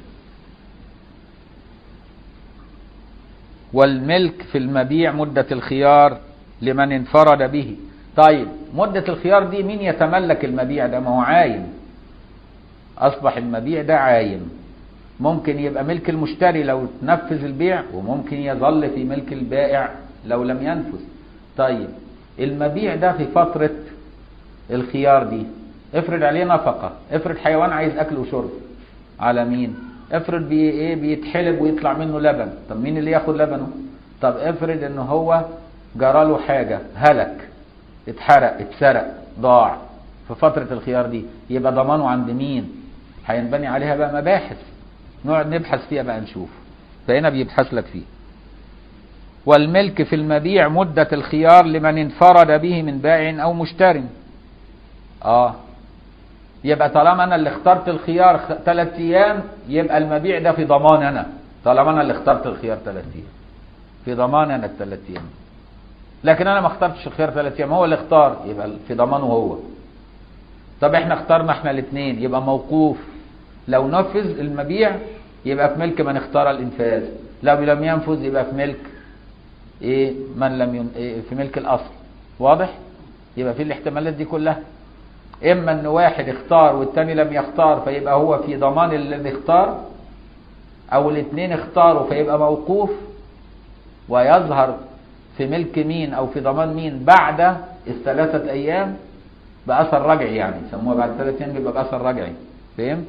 والملك في المبيع مدة الخيار لمن انفرد به طيب مدة الخيار دي مين يتملك المبيع ده ما هو عايم أصبح المبيع ده عايم ممكن يبقى ملك المشتري لو تنفذ البيع وممكن يظل في ملك البائع لو لم ينفذ طيب المبيع ده في فترة الخيار دي افرض عليه نفقة افرض حيوان عايز أكل وشرب على مين افرض بي ايه بيتحلب ويطلع منه لبن طب مين اللي ياخد لبنه طب افرض ان هو جرى له حاجة هلك اتحرق اتسرق ضاع في فترة الخيار دي يبقى ضمانه عند مين هينبني عليها بقى مباحث نقعد نبحث فيها بقى نشوف فهنا بيبحث لك فيه والملك في المبيع مدة الخيار لمن انفرد به من بائع او مشتر اه يبقى طالما انا اللي اخترت الخيار ثلاث ايام يبقى المبيع ده في ضمان انا طالما انا اللي اخترت الخيار ثلاث ايام في ضمان انا الثلاث ايام لكن انا ما اخترتش الخيار ثلاث ايام هو اللي اختار يبقى في ضمانه هو طب احنا اخترنا احنا الاثنين يبقى موقوف لو نفذ المبيع يبقى في ملك من اختار الانفاذ لو لم ينفذ يبقى في ملك ايه من لم ين... إيه في ملك الاصل واضح يبقى في الاحتمالات دي كلها اما ان واحد اختار والتاني لم يختار فيبقى هو في ضمان الذي اختار او الاثنين اختاروا فيبقى موقوف ويظهر في ملك مين او في ضمان مين بعد الثلاثة ايام باثر رجعي يعني يسموها بعد ثلاثة ايام بيبقى باثر رجعي فهمت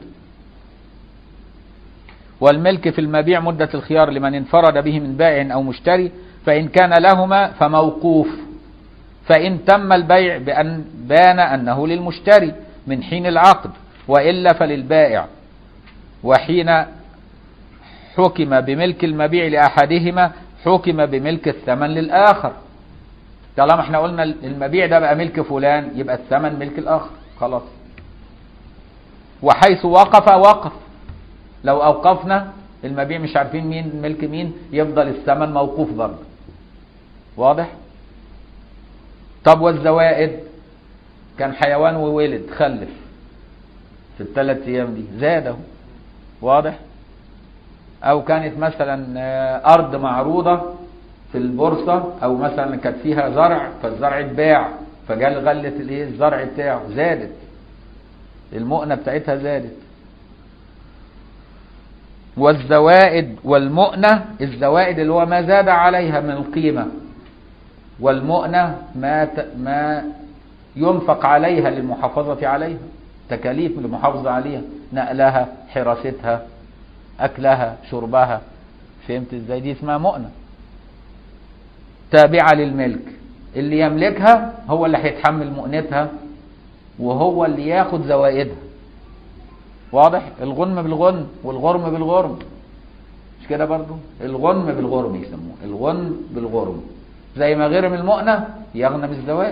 والملك في المبيع مدة الخيار لمن انفرد به من بائع او مشتري فان كان لهما فموقوف فإن تم البيع بأن بان أنه للمشتري من حين العقد وإلا فللبائع وحين حكم بملك المبيع لأحدهما حكم بملك الثمن للآخر طالما احنا قلنا المبيع ده بقى ملك فلان يبقى الثمن ملك الآخر خلاص وحيث وقف وقف لو أوقفنا المبيع مش عارفين مين ملك مين يفضل الثمن موقوف برضه واضح؟ طب والزوائد كان حيوان وولد خلف في الثلاث ايام دي زاد اهو واضح او كانت مثلا آه، ارض معروضه في البورصه او مثلا كانت فيها زرع فالزرع اتباع فجال غله الايه الزرع بتاعه زادت المؤنه بتاعتها زادت والزوائد والمؤنه الزوائد اللي هو ما زاد عليها من القيمه والمؤنة ما ت... ما ينفق عليها للمحافظة عليها تكاليف للمحافظة عليها نقلها حراستها أكلها شربها فهمت ازاي دي اسمها مؤنة تابعة للملك اللي يملكها هو اللي هيتحمل مؤنتها وهو اللي ياخد زوائدها واضح الغنم بالغنم والغرم بالغرم مش كده برضو الغنم بالغرم يسموه الغنم بالغرم زي ما غرم المؤنة يغنم الزوائد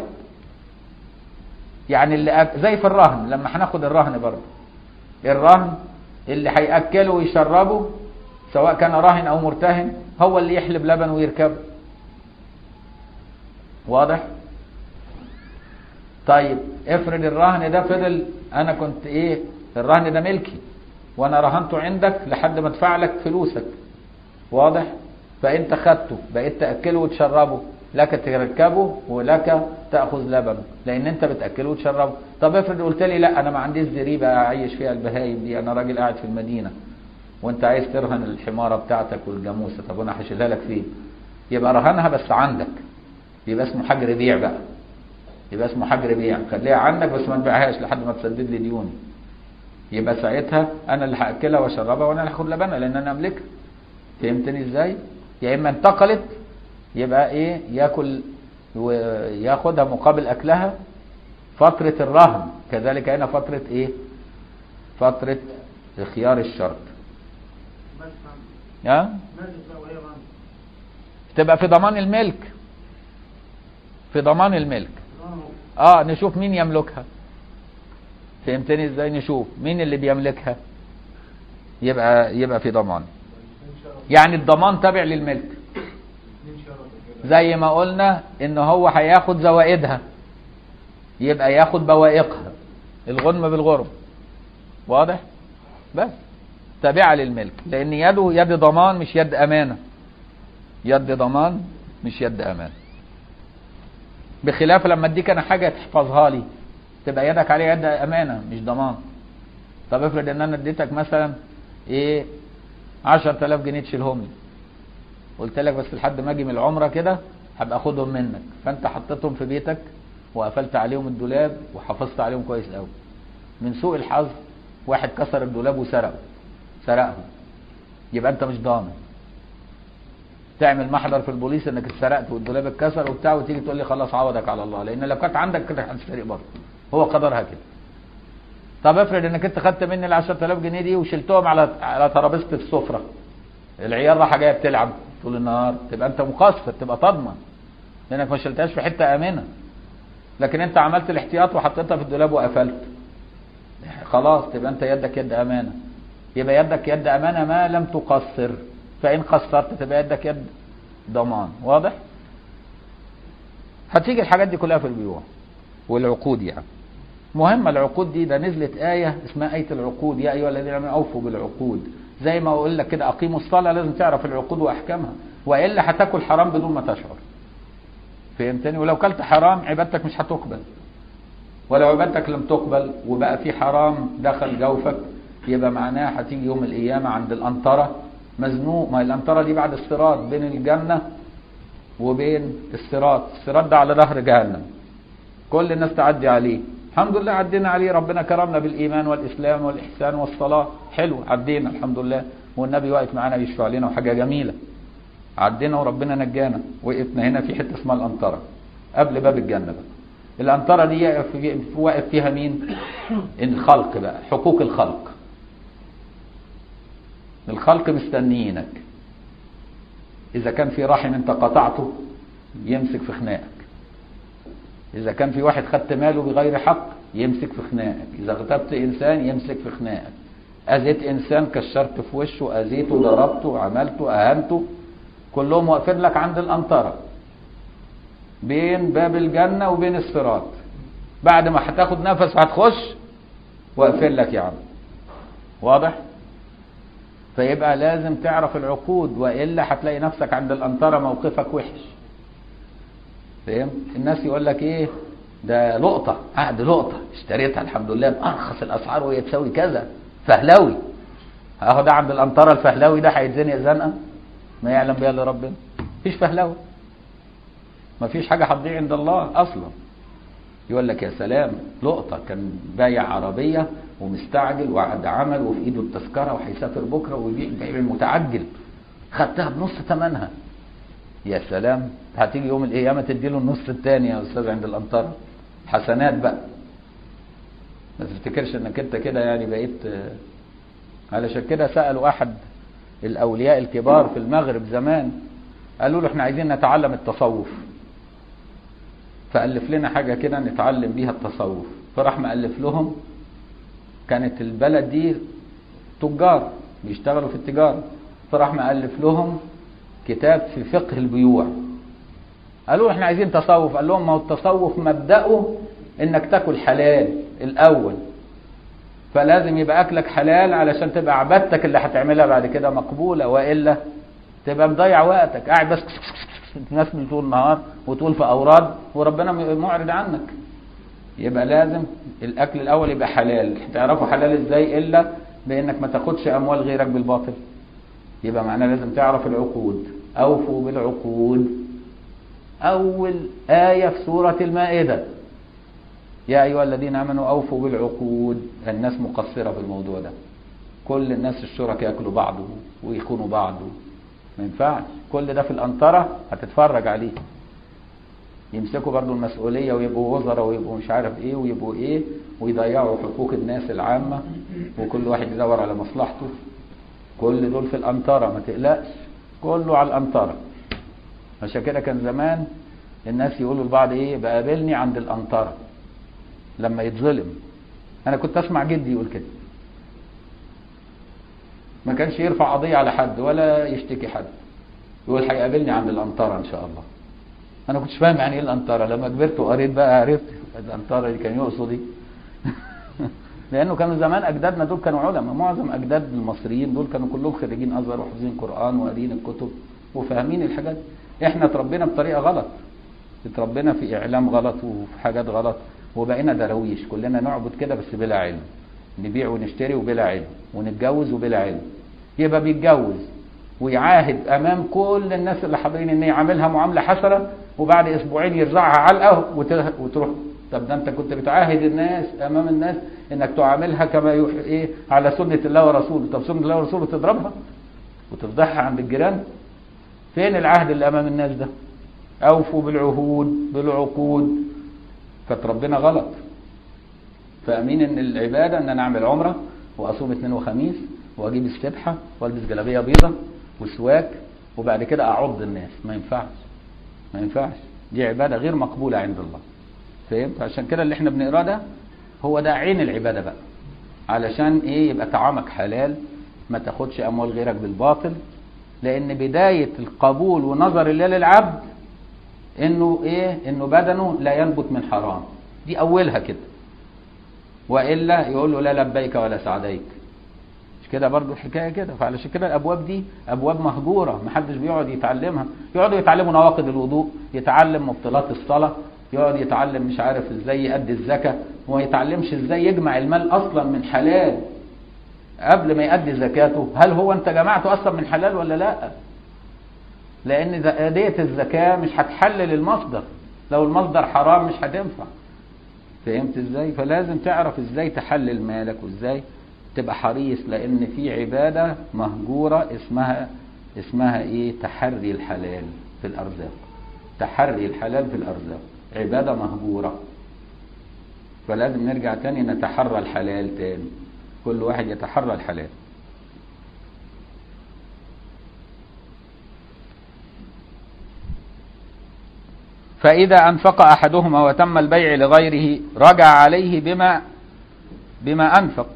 يعني اللي أك... زي في الرهن لما هناخد الرهن برضه الرهن اللي هيأكله ويشربه سواء كان راهن او مرتهن هو اللي يحلب لبن ويركبه واضح طيب افرض الرهن ده فضل انا كنت ايه الرهن ده ملكي وانا رهنته عندك لحد ما ادفع لك فلوسك واضح فانت خدته بقيت تاكله وتشربه لك تركبه ولك تاخذ لبنه لان انت بتاكله وتشربه طب افرض قلت لي لا انا ما عنديش زريبه اعيش فيها البهايم دي انا راجل قاعد في المدينه وانت عايز ترهن الحماره بتاعتك والجاموسه طب انا هشيلها لك فين يبقى رهنها بس عندك يبقى اسمه حجر بيع بقى يبقى اسمه حجر بيع خليها عندك بس ما تبيعهاش لحد ما تسدد لي ديوني يبقى ساعتها انا اللي هاكلها واشربها وانا اللي هاخد لبنها لان انا املكها فهمتني ازاي يا اما انتقلت يبقى ايه ياكل وياخدها مقابل اكلها فترة الرهن كذلك هنا فترة ايه فترة خيار الشرط بس فهم. ها ماذا بقى وهي غنم تبقى في ضمان الملك في ضمان الملك اه اه نشوف مين يملكها فهمتني ازاي نشوف مين اللي بيملكها يبقى يبقى في ضمان يعني الضمان تابع للملك زي ما قلنا ان هو هياخد زوائدها يبقى ياخد بوائقها الغنم بالغرم واضح بس تابعة للملك لان يده يد ضمان مش يد امانة يد ضمان مش يد امانة بخلاف لما اديك انا حاجة تحفظها لي تبقى يدك عليها يد امانة مش ضمان طب افرض ان انا اديتك مثلا ايه 10000 جنيه تشيلهم لي قلت لك بس لحد ما اجي من العمره كده هبقى اخدهم منك فانت حطيتهم في بيتك وقفلت عليهم الدولاب وحافظت عليهم كويس قوي من سوء الحظ واحد كسر الدولاب وسرقه سرقهم يبقى انت مش ضامن تعمل محضر في البوليس انك اتسرقت والدولاب اتكسر وبتاع وتيجي تقول لي خلاص عوضك على الله لان لو كانت عندك كده هتسرق برضه هو قدرها كده طب افرض انك انت خدت مني ال 10000 جنيه دي وشلتهم على على ترابيزه السفره العيال رايحه جايه بتلعب طول النهار تبقى انت مقصر تبقى تضمن لانك ما شلتهاش في حته امنه لكن انت عملت الاحتياط وحطيتها في الدولاب وقفلت خلاص تبقى انت يدك يد امانه يبقى يدك يد امانه ما لم تقصر فان قصرت تبقى يدك يد ضمان واضح هتيجي الحاجات دي كلها في البيوع والعقود يعني مهمة العقود دي ده نزلت آية اسمها آية العقود يا أيها الذين آمنوا أوفوا بالعقود زي ما أقول لك كده أقيموا الصلاة لازم تعرف العقود وأحكامها وإلا هتاكل حرام بدون ما تشعر فهمتني ولو كلت حرام عبادتك مش هتقبل ولو عبادتك لم تقبل وبقى في حرام دخل جوفك يبقى معناها هتيجي يوم القيامة عند الأنطرة مزنوق ما هي الأنطرة دي بعد الصراط بين الجنة وبين الصراط الصراط ده على ظهر جهنم كل الناس تعدي عليه الحمد لله عدينا عليه ربنا كرمنا بالإيمان والإسلام والإحسان والصلاة حلو عدينا الحمد لله والنبي واقف معانا بيشفع لنا وحاجة جميلة عدينا وربنا نجانا وقفنا هنا في حتة اسمها الأنطرة قبل باب الجنة بقى الأنطرة دي يقف- واقف فيها مين الخلق بقى حقوق الخلق الخلق مستنيينك إذا كان في رحم أنت قطعته يمسك في خناقك إذا كان في واحد خدت ماله بغير حق يمسك في خناقك إذا اغتبت إنسان يمسك في خناقك أذيت إنسان كشرت في وشه أذيته ضربته عملته أهنته كلهم واقفين لك عند الأنطرة بين باب الجنة وبين الصراط بعد ما هتاخد نفس وهتخش واقفين لك يا عم واضح فيبقى لازم تعرف العقود والا هتلاقي نفسك عند الانطره موقفك وحش فاهم الناس يقول لك ايه ده لقطه عقد لقطه اشتريتها الحمد لله بارخص الاسعار وهي تساوي كذا فهلوي اهو ده عند الانطره الفهلوي ده هيتزنق زنقه ما يعلم بها الا ربنا مفيش فهلوي مفيش حاجه هتضيع عند الله اصلا يقول لك يا سلام لقطة كان بايع عربية ومستعجل وعد عمل وفي ايده التذكرة وهيسافر بكرة ويبيع بيع متعجل خدتها بنص ثمنها يا سلام هتيجي يوم القيامة تديله النص الثاني يا استاذ عند الأنطرة حسنات بقى ما تفتكرش انك انت كده يعني بقيت آه، علشان كده سألوا أحد الأولياء الكبار في المغرب زمان قالوا له احنا عايزين نتعلم التصوف فألف لنا حاجة كده نتعلم بيها التصوف فراح مألف لهم كانت البلد دي تجار بيشتغلوا في التجارة فراح مألف لهم كتاب في فقه البيوع قالوا احنا عايزين تصوف قال لهم ما هو التصوف مبدأه انك تاكل حلال الاول فلازم يبقى اكلك حلال علشان تبقى عبادتك اللي هتعملها بعد كده مقبولة والا تبقى مضيع وقتك قاعد بس تنسمي طول النهار وتقول في اوراد وربنا معرض عنك يبقى لازم الاكل الاول يبقى حلال تعرفوا حلال ازاي الا بانك ما تاخدش اموال غيرك بالباطل يبقى معناه لازم تعرف العقود اوفوا بالعقود اول ايه في سوره المائده يا ايها الذين امنوا اوفوا بالعقود الناس مقصره في الموضوع ده كل الناس الشركاء ياكلوا بعض ويخونوا بعض ما ينفعش كل ده في الأنطرة هتتفرج عليه يمسكوا برضو المسؤولية ويبقوا وزراء ويبقوا مش عارف ايه ويبقوا ايه ويضيعوا حقوق الناس العامة وكل واحد يدور على مصلحته كل دول في الأنطرة ما تقلقش كله على الأنطرة عشان كده كان زمان الناس يقولوا لبعض ايه بقابلني عند الأنطرة لما يتظلم انا كنت اسمع جدي يقول كده ما كانش يرفع قضية على حد ولا يشتكي حد يقول هيقابلني عند الأنطرة إن شاء الله أنا كنتش فاهم يعني إيه الأنطرة لما كبرت وقريت بقى عرفت الأنطرة دي كان يقصد إيه لأنه كانوا زمان أجدادنا دول كانوا علماء معظم أجداد المصريين دول كانوا كلهم خريجين أزهر وحافظين قرآن وقارين الكتب وفاهمين الحاجات إحنا اتربينا بطريقة غلط اتربينا في إعلام غلط وفي حاجات غلط وبقينا درويش كلنا نعبد كده بس بلا علم نبيع ونشتري وبلا علم ونتجوز وبلا علم يبقى بيتجوز ويعاهد امام كل الناس اللي حاضرين ان يعاملها معامله حسنه وبعد اسبوعين يرزعها علقه وت- وتروح طب ده انت كنت بتعاهد الناس امام الناس انك تعاملها كما يوحي ايه على سنه الله ورسوله طب سنه الله ورسوله تضربها وتفضحها عند الجيران فين العهد اللي امام الناس ده اوفوا بالعهود بالعقود كانت ربنا غلط فاهمين ان العباده ان انا اعمل عمره واصوم اثنين وخميس واجيب السبحه والبس جلابيه بيضه وسواك وبعد كده اعض الناس ما ينفعش ما ينفعش دي عباده غير مقبوله عند الله فهمت عشان كده اللي احنا بنقراه ده هو ده عين العباده بقى علشان ايه يبقى طعامك حلال ما تاخدش اموال غيرك بالباطل لان بدايه القبول ونظر الله للعبد انه ايه انه بدنه لا ينبت من حرام دي اولها كده والا يقول له لا لبيك ولا سعديك مش كده برضو الحكايه كده فعلشان كده الابواب دي ابواب مهجوره محدش بيقعد يتعلمها يقعدوا يتعلموا نواقض الوضوء يتعلم مبطلات الصلاه يقعد يتعلم مش عارف ازاي يؤدي الزكاه وما يتعلمش ازاي يجمع المال اصلا من حلال قبل ما يؤدي زكاته هل هو انت جمعته اصلا من حلال ولا لا لان ز- دية الزكاة مش هتحلل المصدر لو المصدر حرام مش هتنفع فهمت ازاي فلازم تعرف ازاي تحلل مالك وازاي تبقى حريص لان في عبادة مهجورة اسمها اسمها ايه تحري الحلال في الارزاق تحري الحلال في الارزاق عبادة مهجورة فلازم نرجع تاني نتحرى الحلال تاني كل واحد يتحرى الحلال فإذا أنفق أحدهما وتم البيع لغيره رجع عليه بما بما أنفق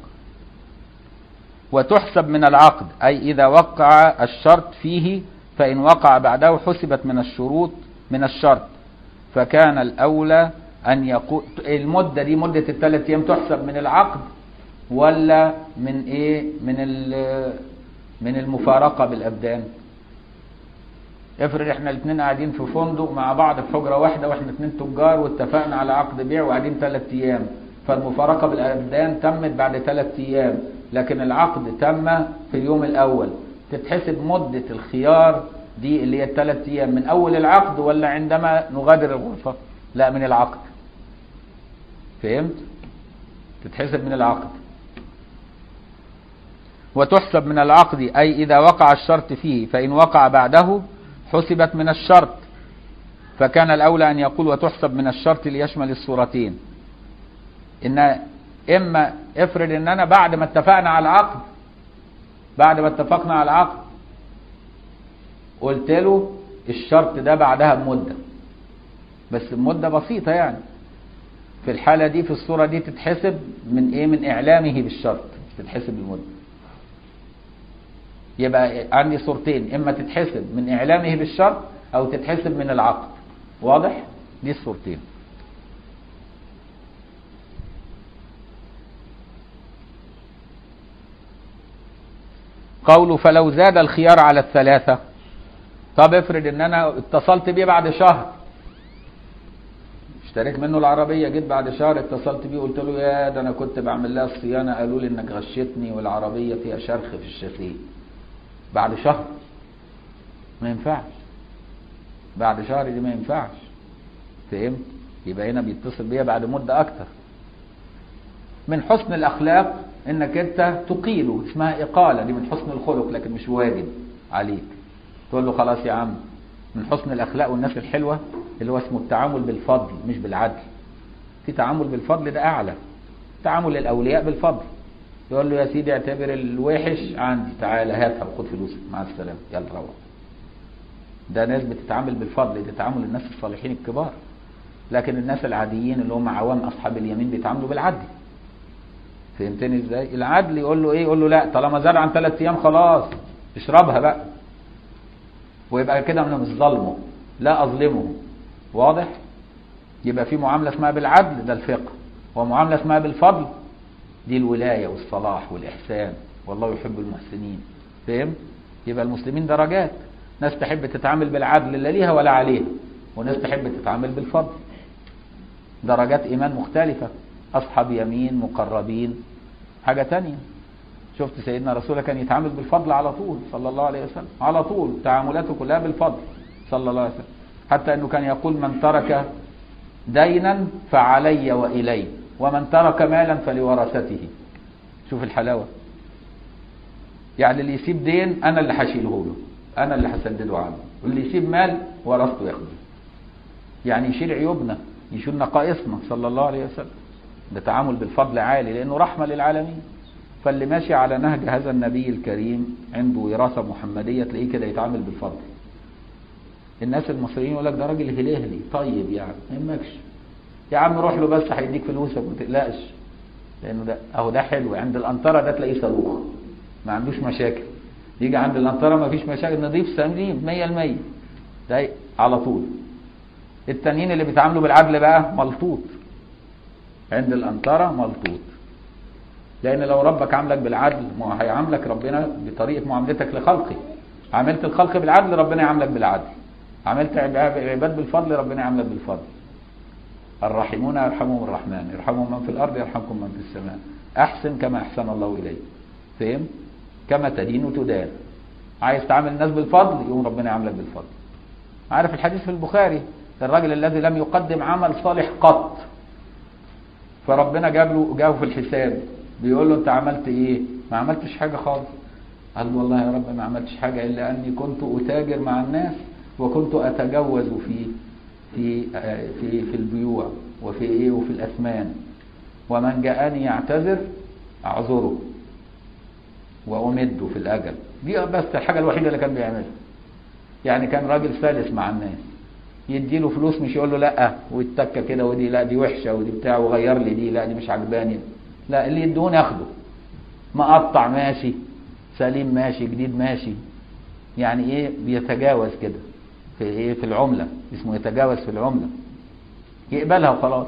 وتحسب من العقد أي إذا وقع الشرط فيه فإن وقع بعده حسبت من الشروط من الشرط فكان الأولى أن يقول المدة دي مدة الثلاث أيام تحسب من العقد ولا من إيه من ال- من المفارقة بالأبدان افرض احنا الاثنين قاعدين في فندق مع بعض في حجره واحده واحنا اثنين تجار واتفقنا على عقد بيع وقاعدين ثلاث ايام فالمفارقه بالابدان تمت بعد ثلاث ايام لكن العقد تم في اليوم الاول تتحسب مده الخيار دي اللي هي الثلاث ايام من اول العقد ولا عندما نغادر الغرفه لا من العقد فهمت تتحسب من العقد وتحسب من العقد أي إذا وقع الشرط فيه فإن وقع بعده حسبت من الشرط فكان الأولى أن يقول وتحسب من الشرط ليشمل الصورتين إن إما افرض إن أنا بعد ما اتفقنا على العقد بعد ما اتفقنا على العقد قلت له الشرط ده بعدها بمدة بس بمدة بسيطة يعني في الحالة دي في الصورة دي تتحسب من إيه من إعلامه بالشرط تتحسب المدة يبقى عندي صورتين اما تتحسب من اعلامه بالشرط او تتحسب من العقد واضح دي الصورتين قوله فلو زاد الخيار على الثلاثة طب افرض ان انا اتصلت بيه بعد شهر اشتريت منه العربية جيت بعد شهر اتصلت بيه قلت له يا ده انا كنت بعمل لها الصيانة قالوا لي انك غشتني والعربية فيها شرخ في الشاسيه بعد شهر ما ينفعش بعد شهر دي ما ينفعش فهمت يبقى هنا بيتصل بيا بعد مدة أكتر من حسن الأخلاق إنك أنت تقيله اسمها إقالة دي من حسن الخلق لكن مش واجب عليك تقول له خلاص يا عم من حسن الأخلاق والناس الحلوة اللي هو اسمه التعامل بالفضل مش بالعدل في تعامل بالفضل ده أعلى تعامل الأولياء بالفضل يقول له يا سيدي اعتبر الوحش عندي تعالى هاتها وخد فلوسك مع السلامة يلا روح ده ناس بتتعامل بالفضل ده تعامل الناس الصالحين الكبار لكن الناس العاديين اللي هم عوام اصحاب اليمين بيتعاملوا بالعدل فهمتني ازاي العدل يقول له ايه يقول له لا طالما زاد عن ثلاث ايام خلاص اشربها بقى ويبقى كده انا مش ظالمه لا اظلمه واضح يبقى في معامله اسمها بالعدل ده الفقه ومعامله اسمها بالفضل دي الولايه والصلاح والاحسان والله يحب المحسنين فهم يبقى المسلمين درجات ناس تحب تتعامل بالعدل لا ليها ولا عليها وناس تحب تتعامل بالفضل درجات ايمان مختلفه اصحاب يمين مقربين حاجه تانية شفت سيدنا رسول الله كان يتعامل بالفضل على طول صلى الله عليه وسلم على طول تعاملاته كلها بالفضل صلى الله عليه وسلم حتى انه كان يقول من ترك دينا فعلي والي ومن ترك مالا فلورثته شوف الحلاوه يعني اللي يسيب دين انا اللي هشيله له انا اللي هسدده عنه واللي يسيب مال ورثته ياخده يعني يشيل عيوبنا يشيل نقائصنا صلى الله عليه وسلم ده تعامل بالفضل عالي لانه رحمه للعالمين فاللي ماشي على نهج هذا النبي الكريم عنده وراثه محمديه تلاقيه كده يتعامل بالفضل الناس المصريين يقول لك ده راجل هلهلي طيب يعني ما يهمكش يا عم روح له بس هيديك فلوسك ما تقلقش لانه ده اهو ده حلو عند الانطره ده تلاقيه صاروخ ما عندوش مشاكل يجي عند الانطره ما فيش مشاكل نضيف سليم 100% ده على طول التانيين اللي بيتعاملوا بالعدل بقى ملطوط عند الانطره ملطوط لان لو ربك عاملك بالعدل ما هو هيعاملك ربنا بطريقه معاملتك لخلقه عملت الخلق بالعدل ربنا يعاملك بالعدل عملت العباد بالفضل ربنا يعاملك بالفضل الراحمون يرحمهم الرحمن يرحمهم من في الأرض يرحمكم من في السماء أحسن كما أحسن الله إليك فهم كما تدين تدان عايز تعامل الناس بالفضل يقوم ربنا يعاملك بالفضل عارف الحديث في البخاري الراجل الذي لم يقدم عمل صالح قط فربنا جاب له جابه في الحساب بيقول له انت عملت ايه ما عملتش حاجه خالص قال له والله يا رب ما عملتش حاجه الا اني كنت اتاجر مع الناس وكنت اتجوز في في في في البيوع وفي ايه وفي الاثمان ومن جاءني يعتذر اعذره وامده في الاجل دي بس الحاجه الوحيده اللي كان بيعملها يعني كان راجل سالس مع الناس يديله فلوس مش يقول له لا ويتكه كده ودي لا دي وحشه ودي بتاع وغير لي دي لا دي مش عجباني لا اللي يدوني ياخده مقطع ماشي سليم ماشي جديد ماشي يعني ايه بيتجاوز كده في ايه في العمله اسمه يتجاوز في العمله يقبلها وخلاص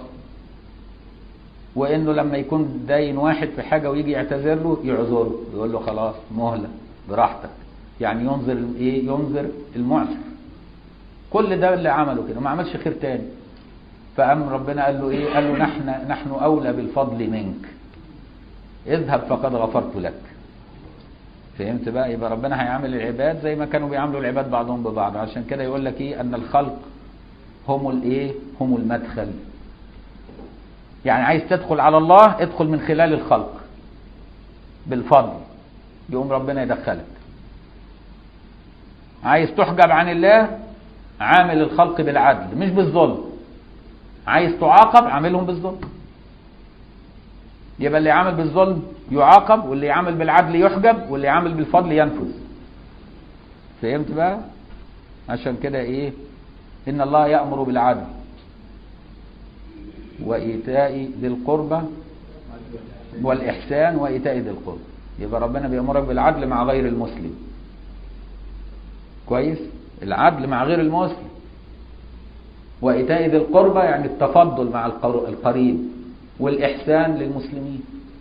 وانه لما يكون داين واحد في حاجه ويجي يعتذر له يعذره يقول له خلاص مهله براحتك يعني ينظر ايه ينظر المعسر كل ده اللي عمله كده ما عملش خير تاني فقام ربنا قال له ايه قال له نحن نحن اولى بالفضل منك اذهب فقد غفرت لك فهمت بقى يبقى ربنا هيعامل العباد زي ما كانوا بيعاملوا العباد بعضهم ببعض عشان كده يقول لك ايه ان الخلق هم الايه هم المدخل يعني عايز تدخل على الله ادخل من خلال الخلق بالفضل يقوم ربنا يدخلك عايز تحجب عن الله عامل الخلق بالعدل مش بالظلم عايز تعاقب عاملهم بالظلم يبقى اللي يعامل بالظلم يعاقب واللي يعامل بالعدل يحجب واللي يعامل بالفضل ينفذ فهمت بقى عشان كده ايه ان الله يأمر بالعدل وإيتاء ذي القربى والإحسان وإيتاء ذي القربى يبقى ربنا بيأمرك بالعدل مع غير المسلم كويس العدل مع غير المسلم وإيتاء ذي القربى يعني التفضل مع القريب والإحسان للمسلمين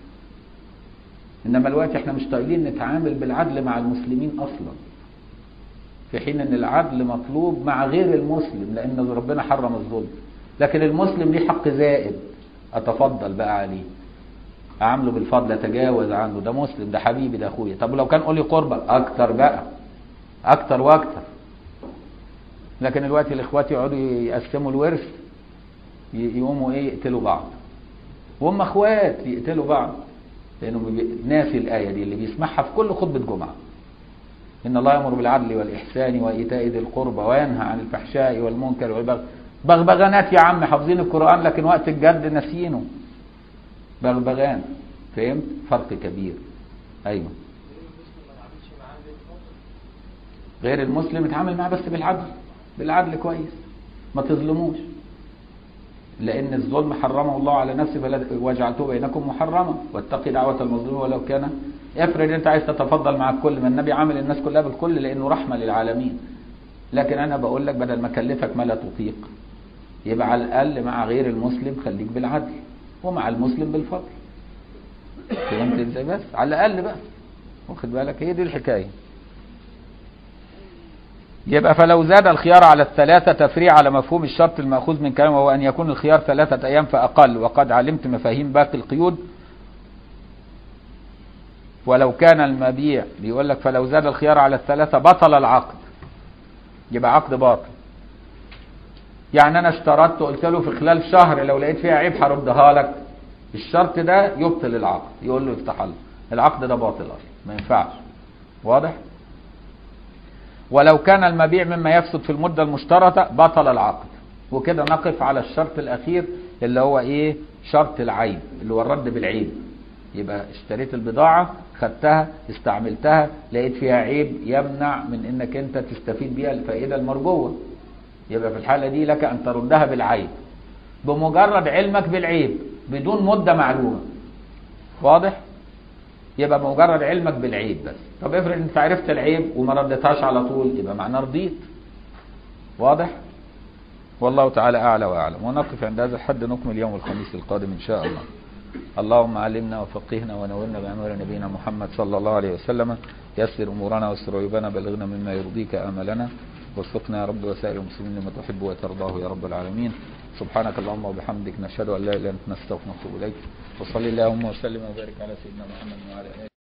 إنما الوقت احنا مش طايقين نتعامل بالعدل مع المسلمين أصلا في حين أن العدل مطلوب مع غير المسلم لأن ربنا حرم الظلم لكن المسلم ليه حق زائد أتفضل بقى عليه أعامله بالفضل أتجاوز عنه ده مسلم ده حبيبي ده أخويا طب لو كان قولي قربة أكتر بقى أكتر وأكتر لكن الوقت الإخوات يقعدوا يقسموا الورث يقوموا إيه يقتلوا بعض وهم اخوات يقتلوا بعض لانه ناسي الايه دي اللي بيسمعها في كل خطبه جمعه ان الله يامر بالعدل والاحسان وايتاء ذي القربى وينهى عن الفحشاء والمنكر والبغي بغبغانات يا عم حافظين القران لكن وقت الجد ناسيينه بغبغان فهمت فرق كبير ايوه غير المسلم يتعامل معاه بس بالعدل بالعدل كويس ما تظلموش لأن الظلم حرمه الله على نفسه وجعلته بينكم محرما واتقي دعوة المظلوم ولو كان افرض انت عايز تتفضل مع الكل ما النبي عامل الناس كلها بالكل لأنه رحمة للعالمين لكن أنا بقول لك بدل ما أكلفك ما لا تطيق يبقى على الأقل مع غير المسلم خليك بالعدل ومع المسلم بالفضل فهمت ازاي بس على الأقل بقى واخد بالك هي دي الحكاية يبقى فلو زاد الخيار على الثلاثة تفريع على مفهوم الشرط المأخوذ من كلامه وهو أن يكون الخيار ثلاثة أيام فأقل وقد علمت مفاهيم باقي القيود ولو كان المبيع بيقول لك فلو زاد الخيار على الثلاثة بطل العقد يبقى عقد باطل يعني أنا اشترطت قلت له في خلال شهر لو لقيت فيها عيب هردها لك الشرط ده يبطل العقد يقول له يفتح الله العقد ده باطل أصلا ما ينفعش واضح؟ ولو كان المبيع مما يفسد في المدة المشترطة بطل العقد وكده نقف على الشرط الأخير اللي هو إيه شرط العيب اللي هو الرد بالعيب يبقى اشتريت البضاعة خدتها استعملتها لقيت فيها عيب يمنع من انك انت تستفيد بيها الفائدة المرجوة يبقى في الحالة دي لك ان تردها بالعيب بمجرد علمك بالعيب بدون مدة معلومة واضح يبقى مجرد علمك بالعيب بس طب افرض انت عرفت العيب وما ردتهاش على طول يبقى معناه رضيت واضح والله تعالى اعلى واعلم ونقف عند هذا الحد نكمل يوم الخميس القادم ان شاء الله اللهم علمنا وفقهنا ونورنا بانوار نبينا محمد صلى الله عليه وسلم يسر امورنا واستر عيوبنا بلغنا مما يرضيك املنا وفقنا يا رب وسائر المسلمين لما تحب وترضاه يا رب العالمين سبحانك اللهم وبحمدك نشهد ان لا اله الا انت نستغفرك ونتوب اليك وصلي اللهم وسلم وبارك على سيدنا محمد وعلى اله